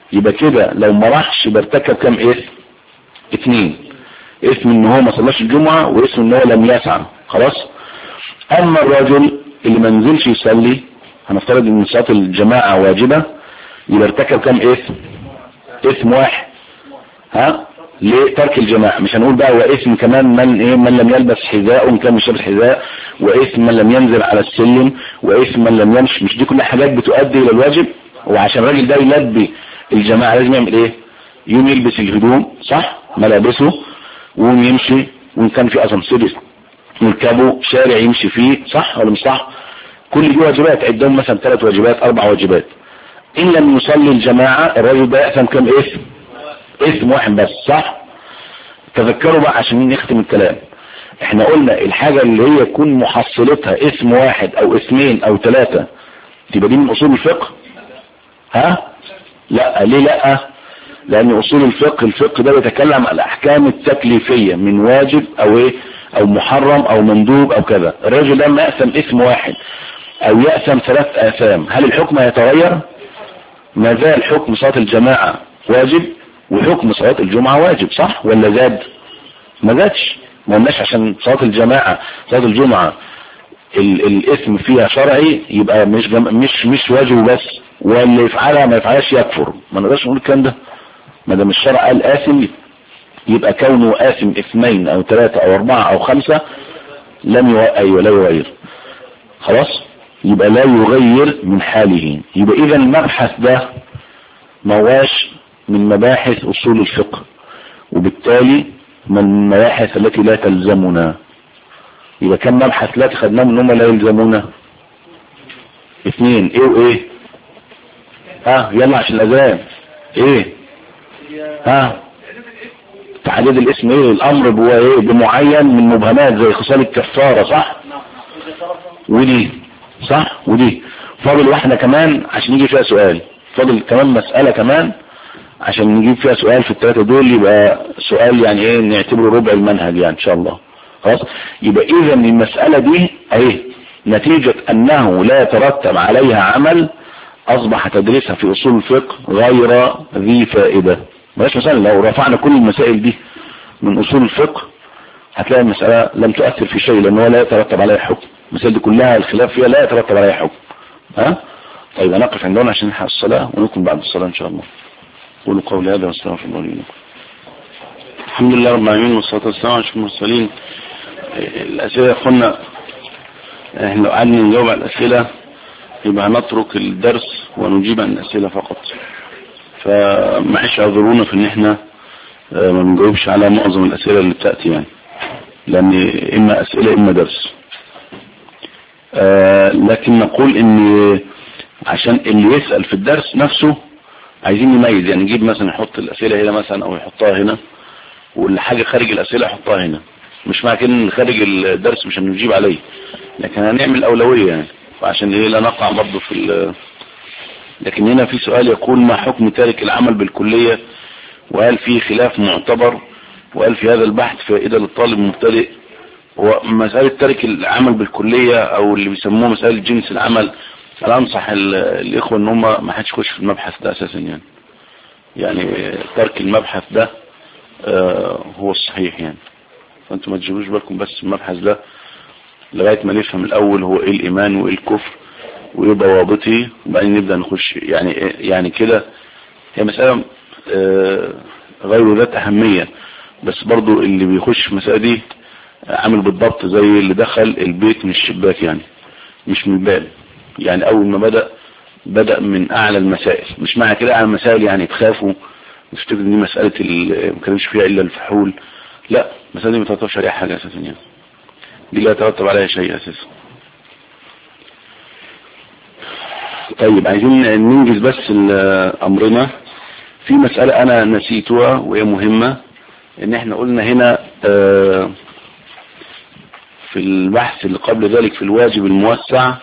يبقى كده لو ما راحش يبقى ارتكب كام اثم اتنين اسم ان هو ما صلاش الجمعة واسم ان هو لم يسعى خلاص اما الرجل اللي ما نزلش يصلي هنفترض ان صلاة الجماعة واجبة يبقى ارتكب كام اسم اسم واحد ها لترك الجماعة مش هنقول بقى واسم كمان من ايه من لم يلبس حذاء وان كان مش لابس حذاء واسم من لم ينزل على السلم واسم من لم يمشي مش دي كلها حاجات بتؤدي الى الواجب وعشان الراجل ده يلبي الجماعة لازم يعمل ايه يوم يلبس الهدوم صح ملابسه ويوم يمشي وان كان في اسانسير يركبه شارع يمشي فيه صح ولا مش صح كل دي واجبات عدهم مثلا ثلاث واجبات اربع واجبات ان لم يصلي الجماعة الراجل ده يأثم كم اسم اسم واحد بس صح تذكروا بقى عشان نختم الكلام احنا قلنا الحاجة اللي هي يكون محصلتها اسم واحد او اسمين او ثلاثة تبقى دي من اصول الفقه ها لا ليه لا لان اصول الفقه الفقه ده بيتكلم عن الاحكام التكليفية من واجب او ايه او محرم او مندوب او كذا الراجل لما يأثم اسم واحد او يأثم ثلاث اثام هل الحكم هيتغير ما زال حكم صلاة الجماعة واجب وحكم صلاة الجمعة واجب صح ولا زاد ما زادش ما قلناش عشان صلاة الجماعة صلاة الجمعة ال الاسم فيها شرعي يبقى مش جم... مش مش واجب بس واللي يفعلها ما يفعلهاش يكفر ما نقدرش نقول الكلام ده ما دام الشرع قال آثم يبقى كونه آثم اثنين او ثلاثة او اربعة او خمسة لم يو... ايوه لا يغير خلاص يبقى لا يغير من حاله يبقى اذا المبحث ده مواش من مباحث اصول الفقه وبالتالي من المباحث التي لا تلزمنا يبقى كم مبحث لا خدناهم ان هم لا يلزمونا اثنين ايه وايه ها يلا عشان الاذان ايه ها تعديد الاسم ايه الامر بو ايه بمعين من مبهمات زي خصال الكفارة صح ودي صح ودي فاضل واحدة كمان عشان يجي فيها سؤال فاضل كمان مسألة كمان عشان نجيب فيها سؤال في الثلاثة دول يبقى سؤال يعني ايه نعتبره ربع المنهج يعني ان شاء الله خلاص يبقى اذا المسألة دي اهي نتيجة انه لا يترتب عليها عمل اصبح تدريسها في اصول الفقه غير ذي فائدة بلاش مثلا لو رفعنا كل المسائل دي من اصول الفقه هتلاقي المسألة لم تؤثر في شيء لانه لا يترتب عليها حكم المسائل دي كلها الخلاف فيها لا يترتب عليها حكم ها طيب نقف عندنا عشان نلحق الصلاة ونكون بعد الصلاة ان شاء الله قولوا قولي هذا واستغفر الله لكم الحمد لله رب العالمين والصلاة والسلام على المرسلين الأسئلة يا أخوانا احنا لو قعدنا نجاوب على الأسئلة يبقى نترك الدرس ونجيب عن الأسئلة فقط فمعيش اعذرونا في ان احنا ما بنجاوبش على معظم الأسئلة اللي بتأتي يعني لأن إما أسئلة إما درس لكن نقول ان عشان اللي يسأل في الدرس نفسه عايزين نميز يعني نجيب مثلا يحط الأسئلة هنا مثلا أو يحطها هنا واللي حاجة خارج الأسئلة يحطها هنا مش معنى كده ان خارج الدرس مش هنجيب عليه لكن هنعمل أولوية يعني فعشان ايه لا نقع برضه في ال لكن هنا في سؤال يقول ما حكم تارك العمل بالكلية وهل في خلاف معتبر وهل في هذا البحث فائدة للطالب المبتدئ ومسألة تارك العمل بالكلية او اللي بيسموه مسألة جنس العمل انا انصح الاخوة ان هم ما حدش يخش في المبحث ده اساسا يعني يعني ترك المبحث ده آه هو الصحيح يعني فانتم ما تجيبوش بالكم بس المبحث ده لغاية ما نفهم الاول هو ايه الايمان وايه الكفر وايه ضوابطه وبعدين نبدأ نخش يعني يعني كده هي مسألة آه غير ذات اهمية بس برضو اللي بيخش في المسألة دي عامل بالضبط زي اللي دخل البيت من الشباك يعني مش من الباب يعني اول ما بدأ بدأ من اعلى المسائل مش معنى كده اعلى المسائل يعني تخافوا تفتكر ان دي مسألة ما كانش فيها الا الفحول لا المسألة دي ما ترتبش عليها حاجة اساسا يعني دي لا يترتب عليها شيء اساسا طيب عايزين ننجز بس امرنا في مسألة انا نسيتها وهي مهمة ان احنا قلنا هنا اه في البحث اللي قبل ذلك في الواجب الموسع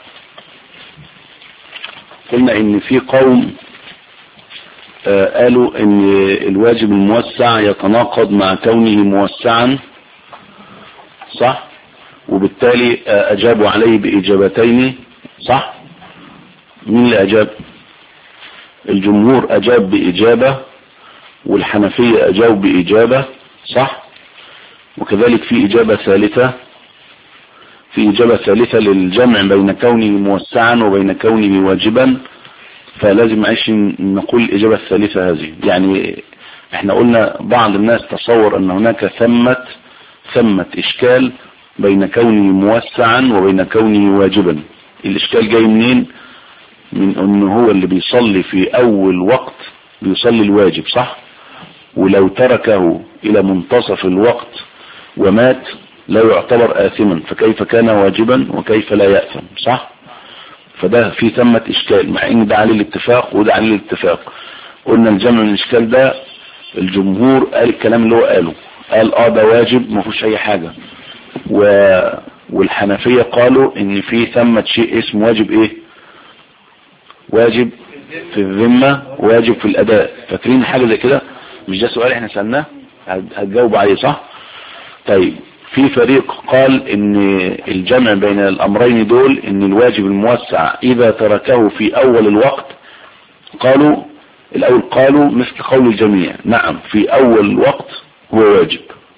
قلنا ان في قوم اه قالوا ان الواجب الموسع يتناقض مع كونه موسعا صح وبالتالي اه اجابوا عليه باجابتين صح مين اللي اجاب الجمهور اجاب باجابة والحنفية اجابوا باجابة صح وكذلك في اجابة ثالثة في اجابة ثالثة للجمع بين كونه موسعا وبين كونه واجبا فلازم عيش نقول الاجابة الثالثة هذه يعني احنا قلنا بعض الناس تصور ان هناك ثمة ثمة اشكال بين كونه موسعا وبين كونه واجبا الاشكال جاي منين من انه هو اللي بيصلي في اول وقت بيصلي الواجب صح ولو تركه الى منتصف الوقت ومات لا يعتبر آثما فكيف كان واجبا وكيف لا يأثم صح فده في ثمة اشكال مع ان ده عليه الاتفاق وده عليه الاتفاق قلنا الجمع من الاشكال ده الجمهور قال الكلام اللي هو قاله قال اه ده واجب ما فيهوش اي حاجة و... والحنفية قالوا ان في ثمة شيء اسمه واجب ايه واجب في الذمة واجب في الاداء فاكرين حاجة زي كده مش ده سؤال احنا سألناه هتجاوب عليه صح طيب في فريق قال ان الجمع بين الامرين دول ان الواجب الموسع اذا تركه في اول الوقت قالوا الاول قالوا مثل قول الجميع نعم في اول الوقت هو واجب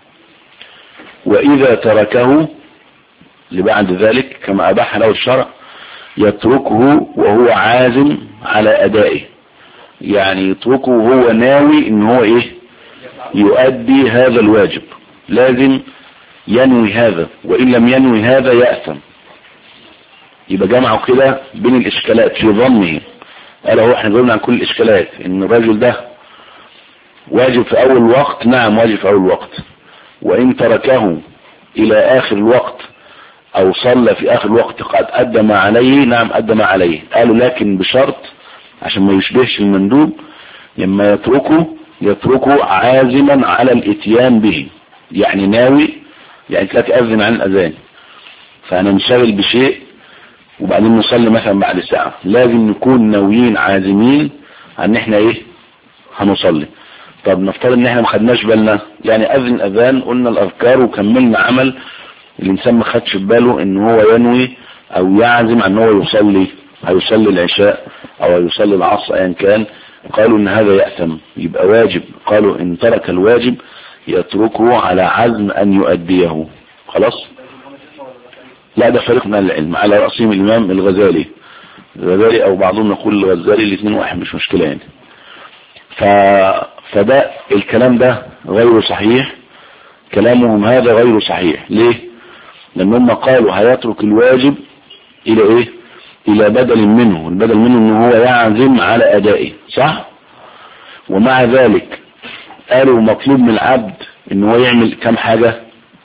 واذا تركه لبعد ذلك كما اباح له الشرع يتركه وهو عازم على ادائه يعني يتركه وهو ناوي ان هو ايه يؤدي هذا الواجب لازم ينوي هذا وإن لم ينوي هذا يأثم يبقى جمعوا كده بين الإشكالات في ظنه قال هو احنا جاوبنا عن كل الإشكالات إن الرجل ده واجب في أول وقت نعم واجب في أول وقت وإن تركه إلى آخر الوقت أو صلى في آخر الوقت قد أدى ما عليه نعم أدى ما عليه قالوا لكن بشرط عشان ما يشبهش المندوب لما يتركه يتركه عازما على الاتيان به يعني ناوي يعني تلاقي أذن عن الأذان فهننشغل بشيء وبعدين نصلي مثلا بعد ساعة لازم نكون ناويين عازمين ان احنا ايه هنصلي طب نفترض ان احنا ما خدناش بالنا يعني اذن اذان قلنا الاذكار وكملنا عمل الانسان ما خدش في باله ان هو ينوي او يعزم ان هو يصلي هيصلي العشاء او هيصلي العصر ايا كان قالوا ان هذا يأثم يبقى واجب قالوا ان ترك الواجب يتركه على عزم ان يؤديه خلاص لا ده فريق من العلم على رأسهم الامام الغزالي الغزالي او بعضهم يقول الغزالي الاثنين واحد مش مشكلة يعني ف... فده الكلام ده غير صحيح كلامهم هذا غير صحيح ليه لان هم قالوا هيترك الواجب الى ايه الى بدل منه البدل منه ان هو يعزم على ادائه صح ومع ذلك قالوا مطلوب من العبد ان هو يعمل كم حاجة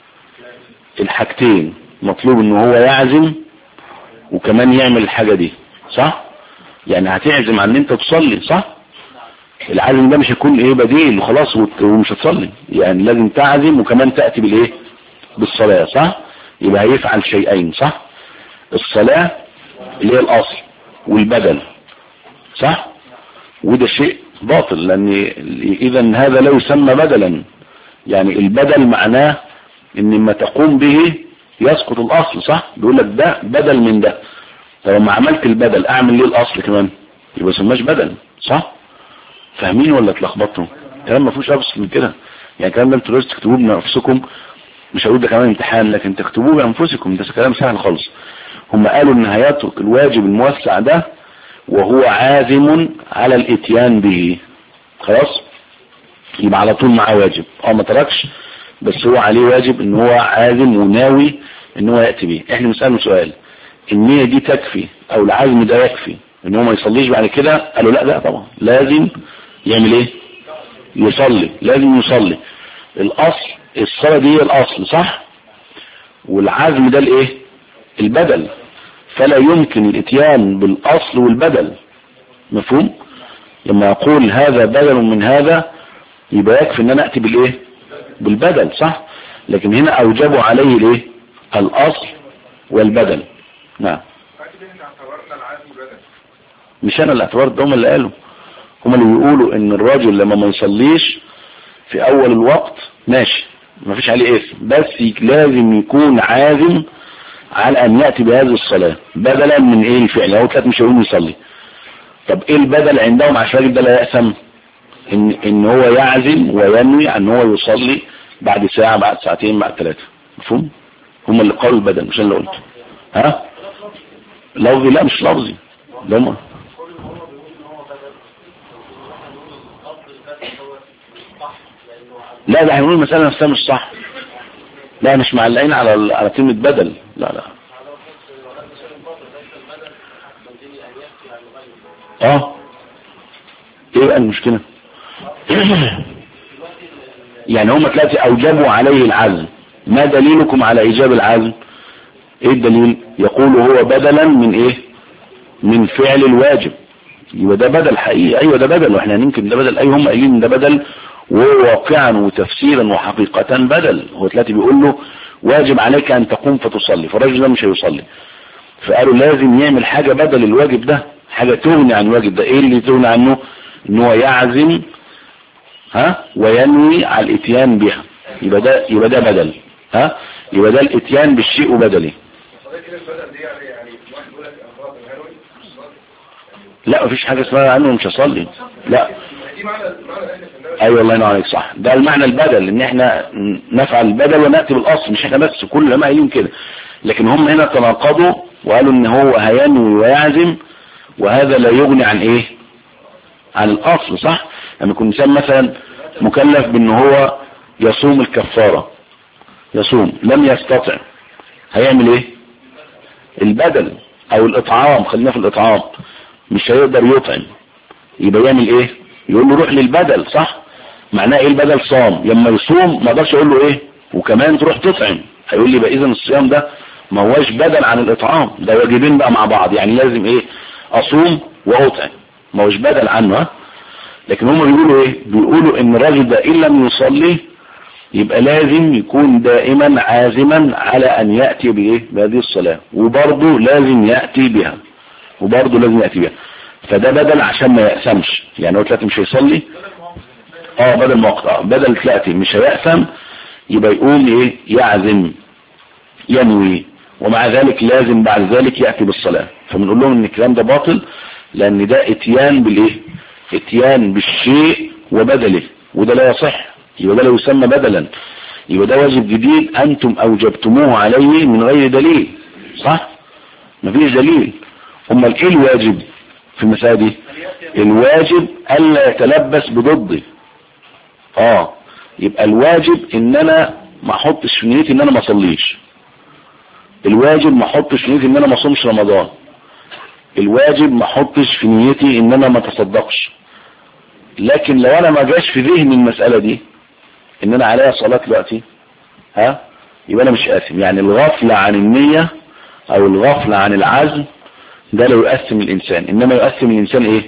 الحاجتين مطلوب ان هو يعزم وكمان يعمل الحاجة دي صح يعني هتعزم عن ان انت تصلي صح العزم ده مش هيكون ايه بديل وخلاص ومش هتصلي يعني لازم تعزم وكمان تأتي بالايه بالصلاة صح يبقى هيفعل شيئين صح الصلاة اللي هي الاصل والبدل صح وده شيء باطل لان اذا هذا لا يسمى بدلا يعني البدل معناه ان ما تقوم به يسقط الاصل صح بيقول لك ده بدل من ده طب لما عملت البدل اعمل ليه الاصل كمان يبقى سماش بدل صح فاهمين ولا اتلخبطتوا الكلام ما فيهوش ابسط من كده يعني الكلام ده انتوا لازم تكتبوه بنفسكم مش هقول ده كمان امتحان لكن تكتبوه بانفسكم ده كلام سهل خالص هم قالوا ان هيترك الواجب الموسع ده وهو عازم على الاتيان به خلاص يبقى على طول معاه واجب اه ما تركش بس هو عليه واجب ان هو عازم وناوي ان هو يأتي به احنا بنسأله سؤال النية دي تكفي او العزم ده يكفي ان هو ما يصليش بعد كده قالوا لا لا طبعا لازم يعمل ايه يصلي لازم يصلي الاصل الصلاة دي هي الاصل صح والعزم ده الايه البدل فلا يمكن الاتيان بالاصل والبدل مفهوم لما يقول هذا بدل من هذا يبقى يكفي ان انا اتي بالايه بالبدل صح لكن هنا اوجبوا عليه الايه الاصل والبدل نعم مش انا اللي اعتبرت هم اللي قالوا هم اللي بيقولوا ان الراجل لما ما يصليش في اول الوقت ماشي ما فيش عليه اسم بس لازم يكون عازم على ان يأتي بهذه الصلاة بدلا من ايه الفعل هو ثلاث مش هيقوم يصلي طب ايه البدل عندهم عشان الراجل ده لا يأثم ان ان هو يعزم وينوي ان هو يصلي بعد ساعة بعد ساعتين بعد ثلاثة مفهوم هم اللي قالوا البدل مش أنا اللي قلت ها لفظي لا مش لفظي ده هم لا ده هيقولوا المسألة نفسها مش صح لا مش معلقين على ال- على كلمة بدل لا لا اه ايه بقى المشكلة يعني هم ثلاثة اوجبوا عليه العزم ما دليلكم على ايجاب العزم ايه الدليل يقول هو بدلا من ايه من فعل الواجب يبقى ده بدل حقيقي ايوه ده بدل واحنا هننكر ده بدل ايوه هم قايلين إن ده بدل وهو واقعا وتفسيرا وحقيقة بدل هو ثلاثة بيقول له واجب عليك ان تقوم فتصلي فالراجل ده مش هيصلي فقالوا لازم يعمل حاجة بدل الواجب ده حاجة تغني عن الواجب ده ايه اللي تغني عنه ان هو يعزم ها وينوي على الاتيان بها يبقى ده يبقى ده بدل ها يبقى ده الاتيان بالشيء بدلي حضرتك كده البدل دي يعني يعني واحد يقول لك انا خلاص انا هنوي لا مفيش حاجة اسمها عنه مش هصلي لا دي معنى معنى احنا في النبي ايوه الله ينور عليك صح ده المعنى البدل ان احنا نفعل البدل وناتي بالاصل مش احنا بس كل العلماء قايلين كده لكن هم هنا تناقضوا وقالوا ان هو هينوي ويعزم وهذا لا يغني عن ايه عن الاصل صح لما يكون انسان مثلا مكلف بان هو يصوم الكفارة يصوم لم يستطع هيعمل ايه البدل او الاطعام خلينا في الاطعام مش هيقدر يطعم يبقى يعمل ايه يقول له روح للبدل صح معناه ايه البدل صام لما يصوم ما اقدرش اقول له ايه وكمان تروح تطعم هيقول لي بقى اذا الصيام ده ما هوش بدل عن الاطعام ده واجبين بقى مع بعض يعني لازم ايه اصوم واطعم ما هوش بدل عنه ها لكن هم بيقولوا ايه بيقولوا ان الراجل ده ان لم يصلي يبقى لازم يكون دائما عازما على ان يأتي بايه بهذه الصلاة وبرضه لازم يأتي بها وبرضه لازم يأتي بها فده بدل عشان ما يأسمش يعني هو ثلاثة مش هيصلي اه بدل مقطع بدل ثلاثة مش هيأسم يبقى يقوم ايه يعزم ينوي ومع ذلك لازم بعد ذلك يأتي بالصلاة فبنقول لهم ان الكلام ده باطل لان ده اتيان بالايه اتيان بالشيء وبدله وده لا يصح يبقى ده لا يسمى بدلا يبقى ده واجب جديد انتم اوجبتموه عليه من غير دليل صح مفيش دليل امال ايه الواجب في المسألة دي الواجب الا يتلبس بضده اه يبقى الواجب ان انا ما احطش في نيتي ان انا ما اصليش الواجب ما احطش في نيتي ان انا ما اصومش رمضان الواجب ما احطش في نيتي ان انا ما اتصدقش لكن لو انا ما جاش في ذهني المسألة دي ان انا عليها صلاة دلوقتي ها يبقى انا مش قاسم يعني الغفلة عن النية او الغفلة عن العزم ده لو يقسم الانسان انما يقسم الانسان ايه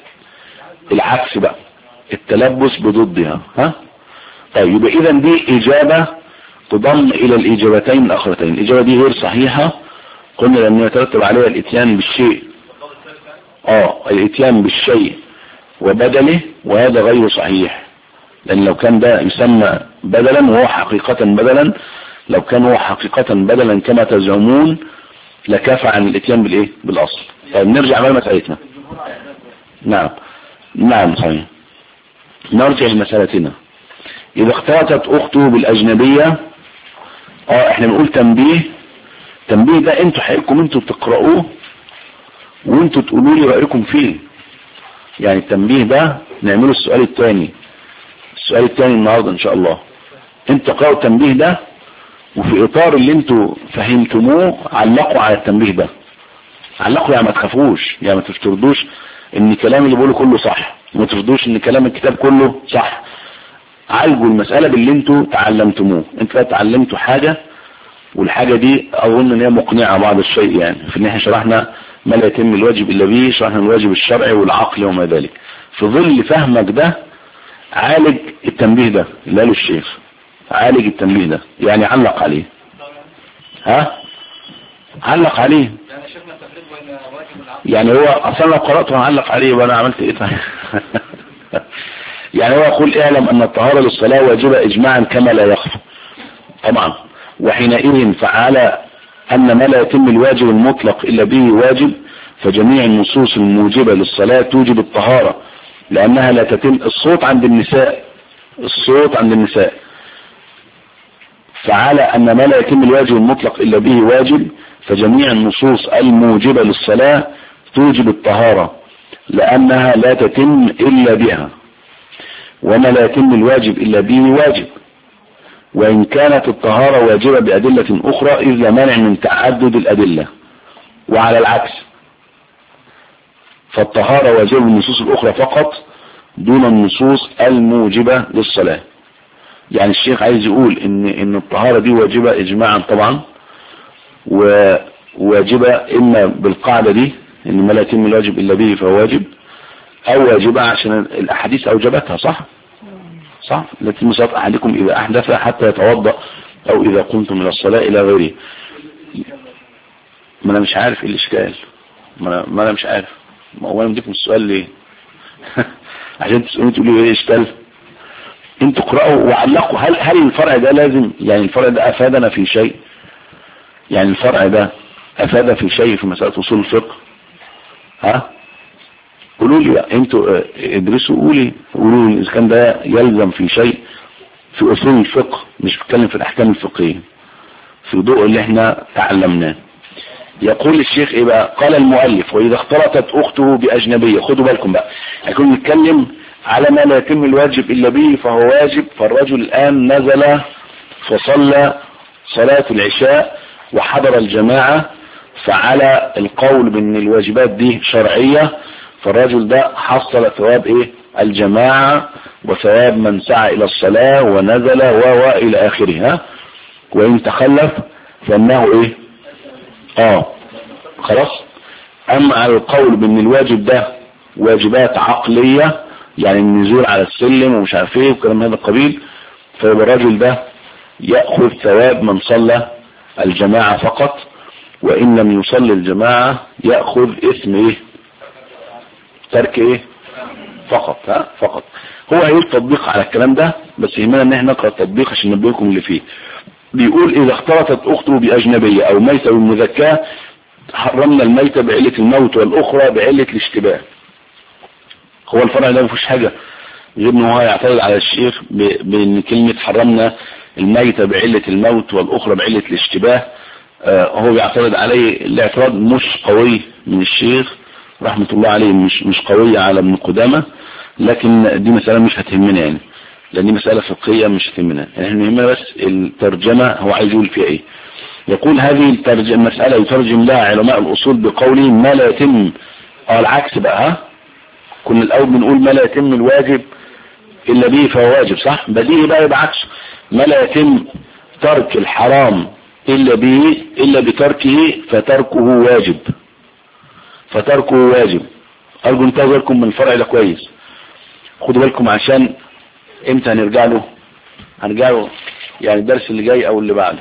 العكس بقى التلبس بضدها ها طيب يبقى اذا دي اجابة تضم الى الاجابتين الاخرتين الاجابة دي غير صحيحة قلنا لان يترتب عليها الاتيان بالشيء اه الاتيان بالشيء وبدله وهذا غير صحيح لان لو كان ده يسمى بدلا وهو حقيقة بدلا لو كان هو حقيقة بدلا كما تزعمون لكفى عن الاتيان بالايه بالاصل طيب نرجع بقى لمسألتنا نعم نعم صحيح نرجع لمسألتنا اذا اختلطت اخته بالاجنبية اه احنا بنقول تنبيه تنبيه ده انتوا حقكم انتوا تقرأوه وانتوا تقولوا لي رأيكم فيه يعني التنبيه ده نعمله السؤال الثاني السؤال الثاني النهاردة ان شاء الله انتوا تقرأوا التنبيه ده وفي اطار اللي انتوا فهمتموه علقوا على التنبيه ده علقوا يعني ما تخافوش يعني ما تفترضوش ان الكلام اللي بقوله كله صح ما تفترضوش ان كلام الكتاب كله صح عالجوا المسألة باللي انتوا تعلمتموه انتوا تعلمتوا حاجة والحاجة دي اظن ان هي مقنعة بعض الشيء يعني في ان احنا شرحنا ما لا يتم الواجب الا به شرحنا الواجب الشرعي والعقل وما ذلك في ظل فهمك ده عالج التنبيه ده اللي قاله الشيخ عالج التنبيه ده يعني علق عليه ها علق عليه يعني شفنا التفريق بين واجب العقل يعني هو اصلا لو قرأته هعلق عليه وانا عملت ايه طيب يعني هو يقول اعلم ان الطهارة للصلاة واجبة اجماعا كما لا يخفى طبعا وحينئذ فعلى ان ما لا يتم الواجب المطلق الا به واجب فجميع النصوص الموجبة للصلاة توجب الطهارة لأنها لا تتم الصوت عند النساء الصوت عند النساء فعلى أن ما لا يتم الواجب المطلق إلا به واجب فجميع النصوص الموجبة للصلاة توجب الطهارة لأنها لا تتم إلا بها وما لا يتم الواجب إلا به واجب وإن كانت الطهارة واجبة بأدلة أخرى إذ لا مانع من تعدد الأدلة وعلى العكس فالطهارة واجبة بالنصوص الأخرى فقط دون النصوص الموجبة للصلاة يعني الشيخ عايز يقول ان ان الطهارة دي واجبة اجماعا طبعا وواجبة اما بالقاعدة دي ان ما لا يتم الواجب الا به فهو واجب او واجبة عشان الاحاديث اوجبتها صح صح لا تتم صلاة احدكم اذا احدث حتى يتوضأ او اذا قمتم الى الصلاة الى غيره ما انا مش عارف ايه الاشكال ما انا, ما أنا مش عارف ما هو انا مديكم السؤال ليه عشان تسألوني تقولوا ايه اشكال انتوا اقرأوا وعلقوا هل هل الفرع ده لازم يعني الفرع ده افادنا في شيء يعني الفرع ده افاد في شيء في مسألة اصول الفقه ها قولوا لي بقى انتوا اه، ادرسوا قولي قولوا لي اذا كان ده يلزم في شيء في اصول الفقه مش بتكلم في الاحكام الفقهيه في ضوء اللي احنا تعلمناه يقول الشيخ ايه بقى قال المؤلف واذا اختلطت اخته باجنبيه خدوا بالكم بقى هيكون نتكلم على ما لا يتم الواجب الا به فهو واجب فالرجل الان نزل فصلى صلاة العشاء وحضر الجماعة فعلى القول بان الواجبات دي شرعية فالرجل ده حصل ثواب ايه الجماعة وثواب من سعى الى الصلاة ونزل و الى اخره ها وان تخلف فانه ايه اه خلاص اما على القول بان الواجب ده واجبات عقلية يعني النزول على السلم ومش عارف ايه وكلام من هذا القبيل فيبقى الراجل ده يأخذ ثواب من صلى الجماعة فقط وإن لم يصلي الجماعة يأخذ اسم ايه ترك ايه فقط ها فقط هو هيقول تطبيق على الكلام ده بس يهمنا ان احنا نقرأ التطبيق عشان نبيكم اللي فيه بيقول اذا اختلطت اخته باجنبية او ميتة بمذكاة حرمنا الميتة بعلة الموت والاخرى بعلة الاشتباه هو الفرع ده مفيش حاجة غير ان هو يعترض على الشيخ ب- بان كلمة حرمنا الميتة بعلة الموت والاخرى بعلة الاشتباه آه هو بيعترض عليه الاعتراض مش قوي من الشيخ رحمة الله عليه مش مش قوية على ابن قدامة لكن دي مسألة مش هتهمنا يعني لان دي مسألة فقهية مش هتهمنا يعني احنا يهمنا بس الترجمة هو عايز يقول فيها ايه يقول هذه الترجمة المسألة يترجم لها علماء الأصول بقولهم ما لا يتم اه العكس بقى ها كنا الأول بنقول ما لا يتم الواجب إلا به فهو واجب صح بديهي بقى يبقى عكس ما لا يتم ترك الحرام إلا به إلا بتركه فتركه واجب فتركه واجب أرجو انتهوا بالكم من الفرع ده كويس خدوا بالكم عشان امتى هنرجع له هنرجع له يعني الدرس اللي جاي او اللي بعده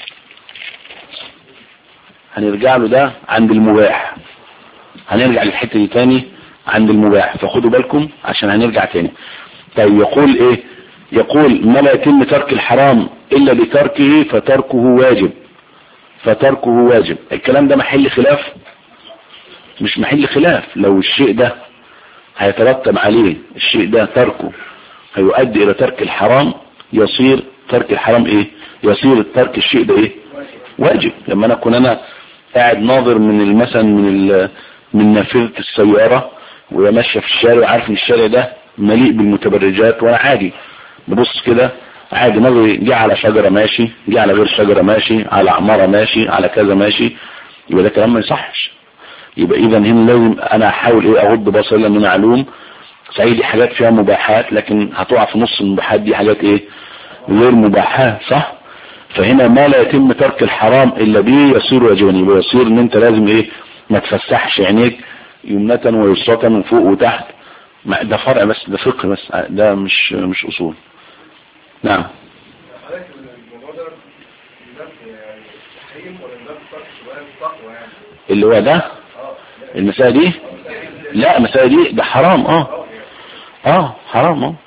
هنرجع له ده عند المباح هنرجع للحتة دي تاني عند المباح فخدوا بالكم عشان هنرجع تاني طيب يقول ايه يقول ما لا يتم ترك الحرام الا بتركه فتركه واجب فتركه واجب الكلام ده محل خلاف مش محل خلاف لو الشيء ده هيترتب عليه الشيء ده تركه هيؤدي الى ترك الحرام يصير ترك الحرام ايه يصير ترك الشيء ده ايه واجب لما انا اكون انا قاعد ناظر من مثلا من ال- من نافذة السيارة وهي ماشية في الشارع وعارف ان الشارع ده مليء بالمتبرجات وانا عادي ببص كده عادي نظري جه على شجرة ماشي جه على غير شجرة ماشي على عمارة ماشي على كذا ماشي يبقى ده كلام ما يصحش يبقى اذا هنا لازم انا احاول ايه اغض بصري لان معلوم صحيح دي حاجات فيها مباحات لكن هتقع في نص المباحات دي حاجات ايه غير مباحات صح فهنا ما لا يتم ترك الحرام الا به يصير واجبا يبقى يصير ان انت لازم ايه ما تفسحش عينيك يمنة ويسرة وفوق وتحت ما- ده فرع بس ده فقه بس ده مش مش اصول نعم حضرتك الموضوع ده من باب يعني تحريم ولا من باب ترك شوية التقوى يعني اللي هو ده اه المسألة دي لا المسألة دي ده حرام اه اه حرام اه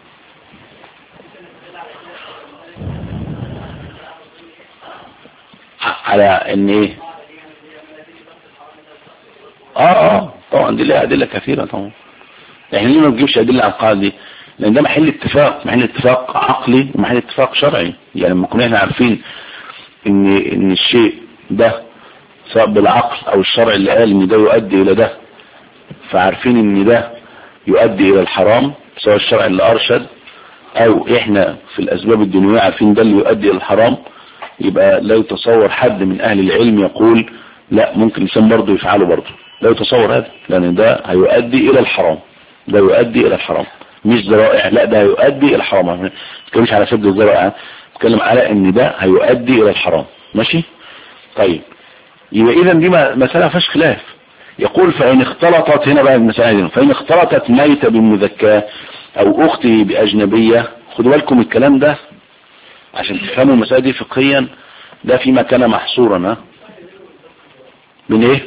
ع- على ان ايه اه اه طبعا دي لها ادله كثيره طبعا يعني ليه ما بتجيبش ادله على القاعده دي لان ده محل اتفاق محل اتفاق عقلي ومحل اتفاق شرعي يعني لما كنا احنا عارفين ان ان الشيء ده سواء بالعقل او الشرع اللي قال ان ده يؤدي الى ده فعارفين ان ده يؤدي الى الحرام سواء الشرع اللي ارشد او احنا في الاسباب الدنيوية عارفين ده اللي يؤدي الى الحرام يبقى لا يتصور حد من اهل العلم يقول لا ممكن الانسان برضه يفعله برضه لا يتصور هذا لان ده هيؤدي الى الحرام ده يؤدي الى الحرام مش ذرائع لا ده هيؤدي الى الحرام ما بتكلمش على سد الذرائع بتكلم على ان ده هيؤدي الى الحرام ماشي طيب يبقى اذا دي مسألة ما فيهاش خلاف يقول فإن اختلطت هنا بقى المسألة دي فإن اختلطت ميتة بمذكاة أو أختي بأجنبية خدوا بالكم الكلام ده عشان تفهموا المسألة دي فقهيا ده فيما كان محصورا ها من ايه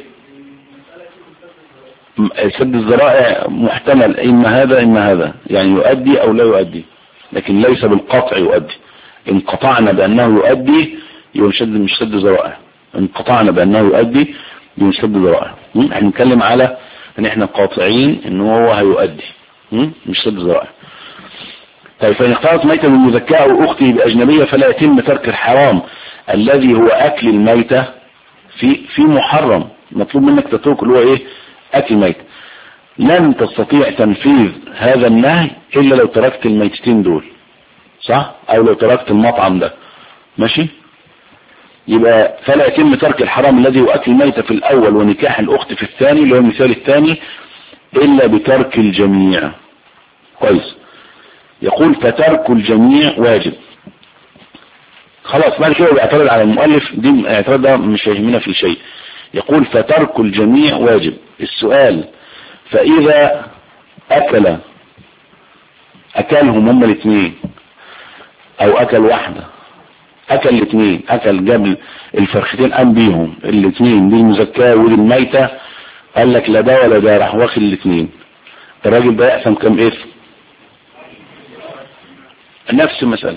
سد الذرائع محتمل اما هذا اما هذا يعني يؤدي او لا يؤدي لكن ليس بالقطع يؤدي ان قطعنا بانه يؤدي ينشد مش سد ذرائع ان قطعنا بانه يؤدي ينشد ذرائع احنا نتكلم على ان احنا قاطعين ان هو هيؤدي مش سد ذرائع طيب فإن اختارت ميتة بالمذكاة أو أخته بأجنبية فلا يتم ترك الحرام الذي هو أكل الميتة في في محرم مطلوب منك تترك اللي هو إيه أكل ميتة لن تستطيع تنفيذ هذا النهي إلا لو تركت الميتتين دول صح أو لو تركت المطعم ده ماشي يبقى فلا يتم ترك الحرام الذي هو أكل الميتة في الأول ونكاح الأخت في الثاني اللي هو المثال الثاني إلا بترك الجميع كويس يقول فترك الجميع واجب خلاص بعد كده بيعترض على المؤلف دي الاعتراض ده مش هيهمنا في شيء يقول فترك الجميع واجب السؤال فإذا أكل أكلهم هما الاثنين أو أكل واحدة أكل الاثنين أكل جاب الفرختين قام بيهم الاثنين دي المزكاة ودي الميتة قال لك لا ده ولا ده راح واخد الاثنين الراجل ده يقسم كم اسم نفس المسألة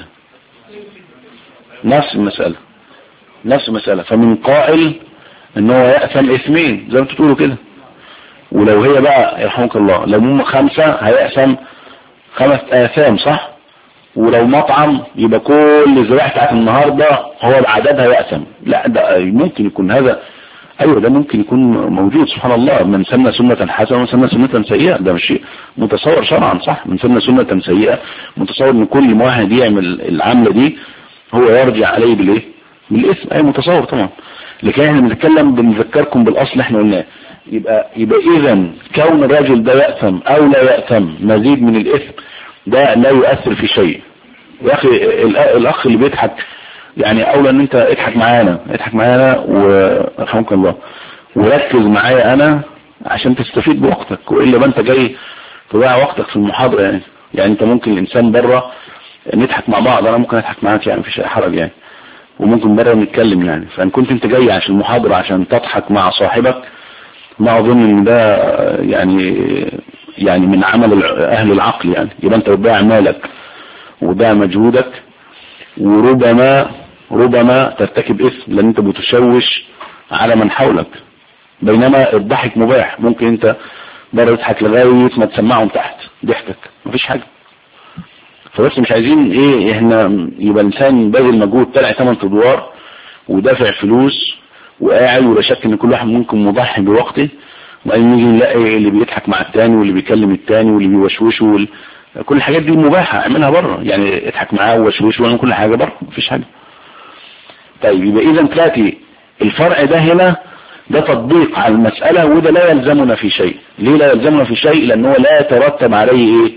نفس المسألة نفس المسألة فمن قائل ان هو يأثم اثمين زي ما انتوا تقولوا كده ولو هي بقى يرحمك الله لو هم خمسة هيأثم خمس آثام صح ولو مطعم يبقى كل الذبائح بتاعت النهاردة هو بعددها يأثم لا ده ممكن يكون هذا ايوه ده ممكن يكون موجود سبحان الله من سن سنة حسنة ومن سن سنة سيئة ده مش شيء متصور شرعا صح من سن سنة سيئة متصور ان كل واحد يعمل العملة دي هو يرجع عليه بالايه بالاسم اي متصور طبعا لكن احنا بنتكلم بنذكركم بالاصل احنا قلناه يبقى يبقى اذا كون الرجل ده يأثم او لا يأثم مزيد من الاثم ده لا يؤثر في شيء يا اخي الاخ اللي بيضحك يعني اولى ان انت اضحك معانا اضحك معانا ورحمك الله وركز معايا انا عشان تستفيد بوقتك والا ما انت جاي تضيع وقتك في المحاضرة يعني يعني انت ممكن الانسان بره نضحك مع بعض انا ممكن اضحك معاك يعني مفيش اي حرج يعني وممكن بره نتكلم يعني فان كنت انت جاي عشان المحاضرة عشان تضحك مع صاحبك ما اظن ان ده يعني يعني من عمل اهل العقل يعني يبقى انت بتضيع مالك وضيع مجهودك وربما ربما ترتكب اسم لان انت بتشوش على من حولك بينما الضحك مباح ممكن انت بره تضحك لغاية ما تسمعهم تحت ضحكك مفيش حاجة فبس مش عايزين ايه احنا يبقى الانسان باذل مجهود طلع 8 ادوار ودافع فلوس وقاعد ولا شك ان كل واحد منكم مضحي بوقته وبعدين نيجي نلاقي اللي بيضحك مع التاني واللي بيكلم التاني واللي بيوشوشه وال... كل الحاجات دي مباحة اعملها بره يعني اضحك معاه ووشوش واعمل كل حاجة بره مفيش حاجة طيب يبقى اذا تلاقي الفرع ده هنا ده تطبيق على المسألة وده لا يلزمنا في شيء ليه لا يلزمنا في شيء لانه لا يترتب عليه ايه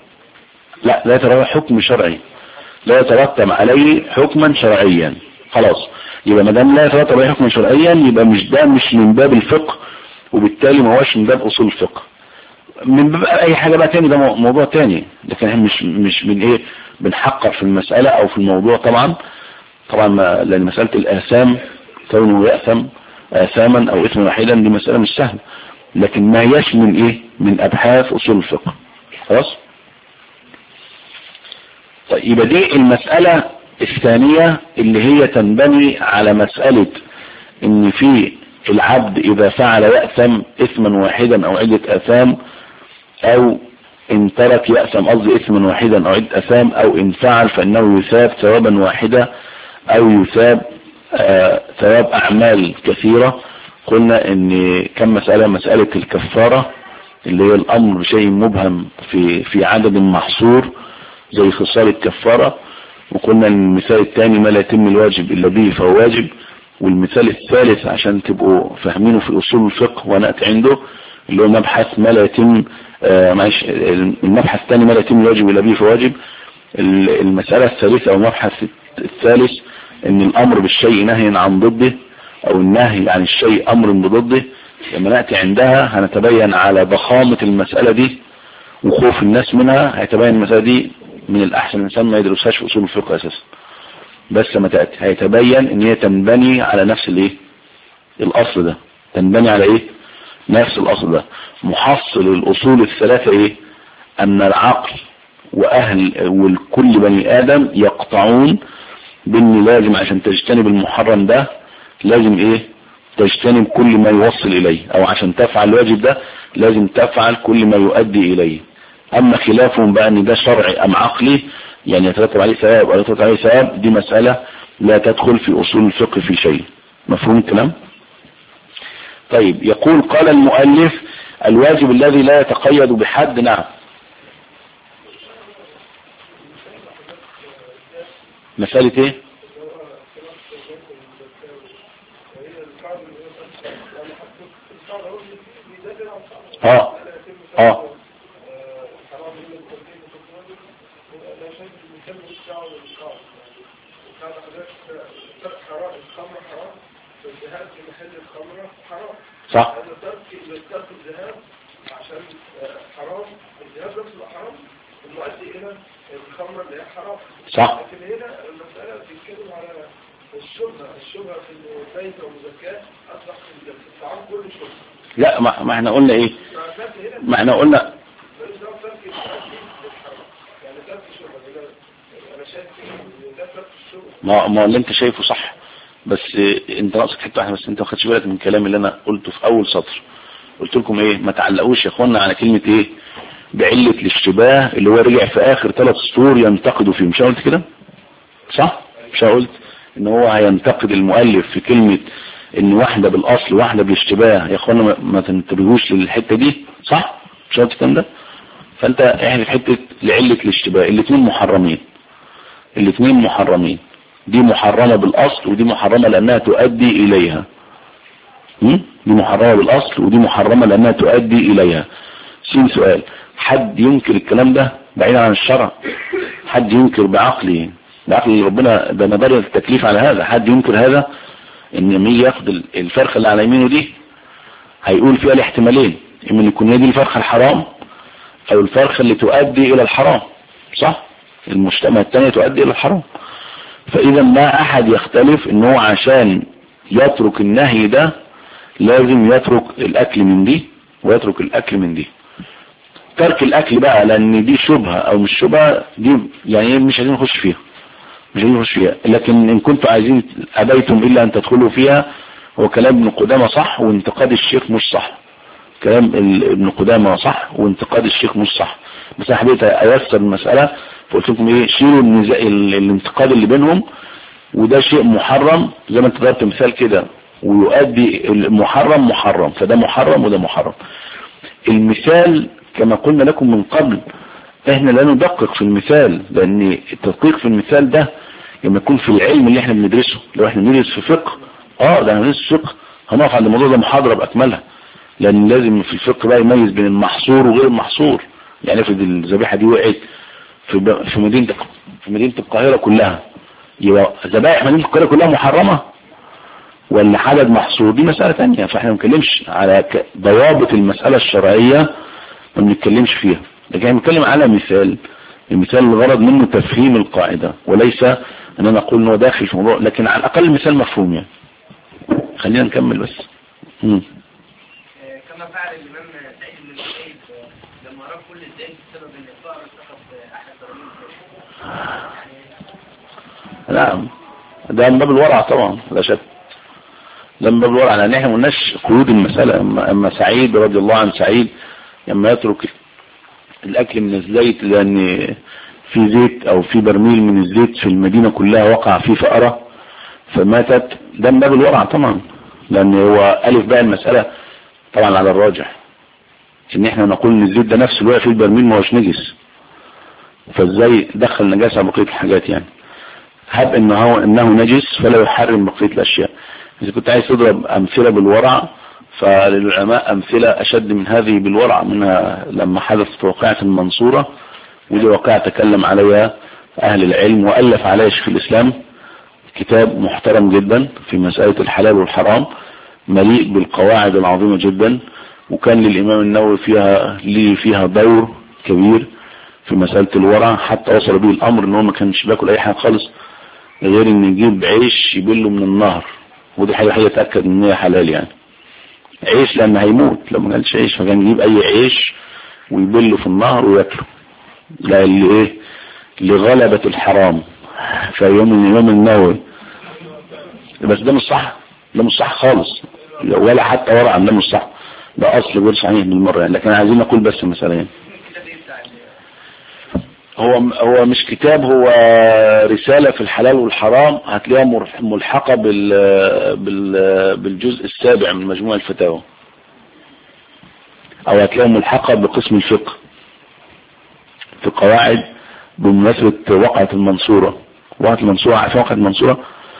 لا لا يترتب حكم شرعي لا يترتب عليه حكما شرعيا خلاص يبقى ما دام لا يترتب عليه حكما شرعيا يبقى مش ده مش من باب الفقه وبالتالي ما هوش من باب اصول الفقه من باب اي حاجة بقى تاني ده موضوع تاني لكن احنا مش مش من ايه بنحقق في المسألة او في الموضوع طبعا طبعا ما لان مسألة الاثام كونه يأثم آثاما او اثما واحدا دي مسألة مش سهلة لكن ما يشمل ايه من ابحاث اصول الفقه خلاص طيب يبقى دي المسألة الثانية اللي هي تنبني على مسألة ان في العبد إذا فعل يأثم إثما واحدا أو عدة أثام أو إن ترك يأثم قصدي إثما واحدا أو عدة أثام أو إن فعل فإنه يثاب ثوابا واحدا أو يثاب آه ثواب أعمال كثيرة قلنا إن كم مسألة مسألة الكفارة اللي هي الأمر بشيء مبهم في في عدد محصور زي خصال الكفارة وقلنا المثال الثاني ما لا يتم الواجب إلا به فهو واجب والمثال الثالث عشان تبقوا فاهمينه في أصول الفقه ونأتي عنده اللي هو مبحث ما لا يتم آه معلش المبحث الثاني ما لا يتم الواجب إلا به فهو واجب المسألة الثالثة أو المبحث الثالث ان الأمر بالشيء نهي عن ضده أو النهي عن الشيء أمر بضده لما نأتي عندها هنتبين على ضخامة المسألة دي وخوف الناس منها هيتبين المسألة دي من الأحسن الإنسان ما يدرسهاش في أصول الفقه أساسا بس لما تأتي هيتبين ان هي تنبني على نفس الايه الأصل ده تنبني على ايه نفس الأصل ده محصل الأصول الثلاثة ايه أن العقل وأهل والكل بني آدم يقطعون بأن لازم عشان تجتنب المحرم ده لازم ايه تجتنب كل ما يوصل إليه أو عشان تفعل الواجب ده لازم تفعل كل ما يؤدي إليه أما خلافهم بقى أن ده شرعي أم عقلي يعني يترتب عليه ثواب أو يترتب عليه ثواب دي مسألة لا تدخل في أصول الفقه في شيء مفهوم الكلام طيب يقول قال المؤلف الواجب الذي لا يتقيد بحد نعم مسألة ايه اه اه صح ترك الذهاب عشان حرام الذهاب نفسه حرام المؤدي الى الخمر اللي هي حرام صح لكن هنا المسألة بتتكلم على الشبهة الشبهة في البيت والزكاة أصبح في الطعام كله شبهة لا ما, ما احنا قلنا ايه فذات هنا ما احنا قلنا ماليش دعوة ترك المؤدي للحرام يعني ترك الشبهة كده أنا شايف إن ده ترك الشبهة ما ما اللي انت شايفه صح بس اه انت ناقصك حته واحده بس انت ما خدتش بالك من الكلام اللي انا قلته في اول سطر قلت لكم ايه ما تعلقوش يا اخوانا على كلمه ايه بعله الاشتباه اللي هو رجع في اخر ثلاث سطور ينتقدوا فيه مش أنا قلت كده صح مش أنا قلت ان هو هينتقد المؤلف في كلمه ان واحده بالاصل واحده بالاشتباه يا اخوانا ما- ما تنتبهوش للحته دي صح مش أنا قلت الكلام ده فانت احنا في حته لعله الاشتباه الاثنين محرمين الاثنين محرمين دي محرمة بالأصل ودي محرمة لأنها تؤدي إليها م? دي محرمة بالأصل ودي محرمة لأنها تؤدي إليها سين سؤال حد ينكر الكلام ده بعيد عن الشرع حد ينكر بعقله بعقل ربنا ده مدار التكليف على هذا حد ينكر هذا ان مين ياخد ال- الفرخة اللي على يمينه دي هيقول فيها الاحتمالين اما ان يكون هي دي الفرخة الحرام او الفرخة اللي تؤدي الى الحرام صح المجتمع الثانية تؤدي الى الحرام فاذا ما احد يختلف ان هو عشان يترك النهي ده لازم يترك الاكل من دي ويترك الاكل من دي ترك الاكل بقى لان دي شبهة او مش شبهة دي يعني مش عايزين نخش فيها مش عايزين نخش فيها لكن ان كنتم عايزين ابيتم الا ان تدخلوا فيها هو كلام ابن قدامة صح وانتقاد الشيخ مش صح كلام ال- ابن قدامة صح وانتقاد الشيخ مش صح بس انا حبيت ايسر المسألة فقلت لكم ايه شيلوا النزاع ال- الانتقاد اللي بينهم وده شيء محرم زي ما انت ضربت مثال كده ويؤدي المحرم محرم فده محرم وده محرم المثال كما قلنا لكم من قبل احنا لا ندقق في المثال لان التدقيق في المثال ده لما يكون في العلم اللي احنا بندرسه لو احنا بندرس في فقه اه ده هندرس فقه هنقف عند الموضوع ده محاضرة باكملها لان لازم في الفقه بقى يميز بين المحصور وغير المحصور يعني افرض الذبيحة دي وقعت في ب- في مدينة في مدينة القاهرة كلها يبقى ذبائح مدينة القاهرة كلها محرمة ولا عدد محصور دي مسألة تانية فاحنا ما بنتكلمش على ك- ضوابط المسألة الشرعية ما بنتكلمش فيها لكن احنا بنتكلم على مثال المثال الغرض منه تفهيم القاعدة وليس ان انا اقول ان هو داخل في موضوع لكن على الاقل مثال مفهوم يعني خلينا نكمل بس مم. كما فعل الإمام سعيد بن المسيب لما رأى كل الدين بسبب أن الفقر سقط أحد ترميم نعم ده من باب الورع طبعا لا شك لما بالورع لان احنا ما قلناش قيود المسألة اما, أما سعيد رضي الله عن سعيد لما يترك الاكل من الزيت لان في زيت او في برميل من الزيت في المدينة كلها وقع فيه فأرة فماتت ده من باب الورع طبعا لان هو الف بقى المسألة طبعا على الراجح ان احنا نقول ان الزيت ده نفسه اللي وقع فيه البرميل ما هوش نجس فازاي دخل نجاسة على بقية الحاجات يعني هب انه انه نجس فلا يحرم بقية الاشياء اذا كنت عايز تضرب امثلة بالورع فللعلماء امثلة اشد من هذه بالورع منها لما حدثت واقعة المنصورة ودي واقعة تكلم عليها اهل العلم والف عليها شيخ الاسلام كتاب محترم جدا في مسألة الحلال والحرام مليء بالقواعد العظيمة جدا وكان للامام النووي فيها ليه فيها دور كبير في مسألة الورع حتى وصل به الامر ان هو ما كانش بياكل اي حاجة خالص غير ان يجيب عيش يبله من النهر ودي حاجة حاجة يتأكد ان هي حلال يعني عيش لان هيموت لو ما كانش عيش فكان يجيب اي عيش ويبله في النهر وياكله لا اللي ايه لغلبة الحرام في يوم الامام النووي بس ده مش صح ده مش صح خالص ولا حتى ورع ده مش صح ده اصل غير صحيح بالمرة يعني لكن عايزين نقول بس مثلا يعني كده دي بتاع ال- هو هو مش كتاب هو رسالة في الحلال والحرام هتلاقيها مرح- ملحقة بال بال بالجزء السابع من مجموع الفتاوى او هتلاقيها ملحقة بقسم الفقه في قواعد بمناسبة وقعة المنصورة وقعة المنصورة عارف وقعة المنصورة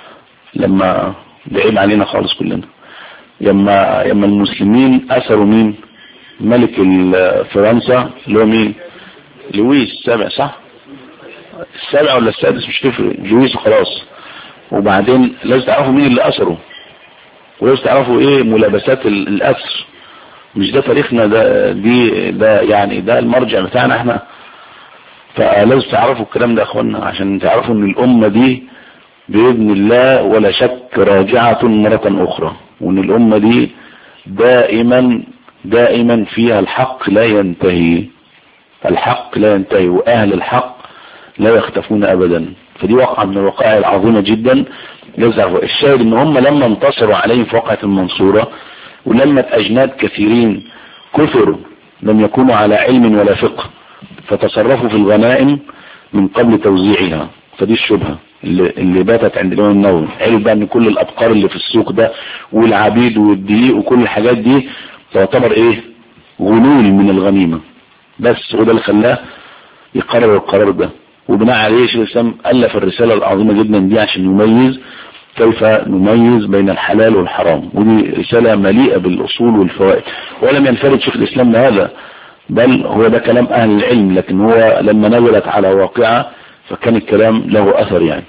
لما بعيد علينا خالص كلنا لما لما المسلمين اسروا مين ملك ال- فرنسا اللي هو مين لويس السابع صح السابع ولا السادس مش تفرق لويس خلاص وبعدين لازم تعرفوا مين اللي اسره ولازم تعرفوا ايه ملابسات ال- الاسر مش ده تاريخنا ده دي ده يعني ده المرجع بتاعنا احنا فلازم تعرفوا الكلام ده يا اخوانا عشان تعرفوا ان الامة دي باذن الله ولا شك راجعة مرة اخرى وان الامة دي دائما دائما فيها الحق لا ينتهي الحق لا ينتهي واهل الحق لا يختفون ابدا فدي وقعة من الوقائع العظيمة جدا يظهر الشاهد ان هم لما انتصروا عليهم في وقعة المنصورة ولما اجناد كثيرين كثروا لم يكونوا على علم ولا فقه فتصرفوا في الغنائم من قبل توزيعها فدي الشبهة اللي, اللي باتت عند الامام النووي عرف بقى ان كل الابقار اللي في السوق ده والعبيد والدقيق وكل الحاجات دي تعتبر ايه غلول من الغنيمة بس وده اللي خلاه يقرر القرار ده وبناء عليه شيخ الاسلام الف الرسالة العظيمة جدا دي عشان يميز كيف نميز بين الحلال والحرام ودي رسالة مليئة بالاصول والفوائد ولم ينفرد شيخ الاسلام بهذا بل هو ده كلام اهل العلم لكن هو لما نزلت على واقعة فكان الكلام له اثر يعني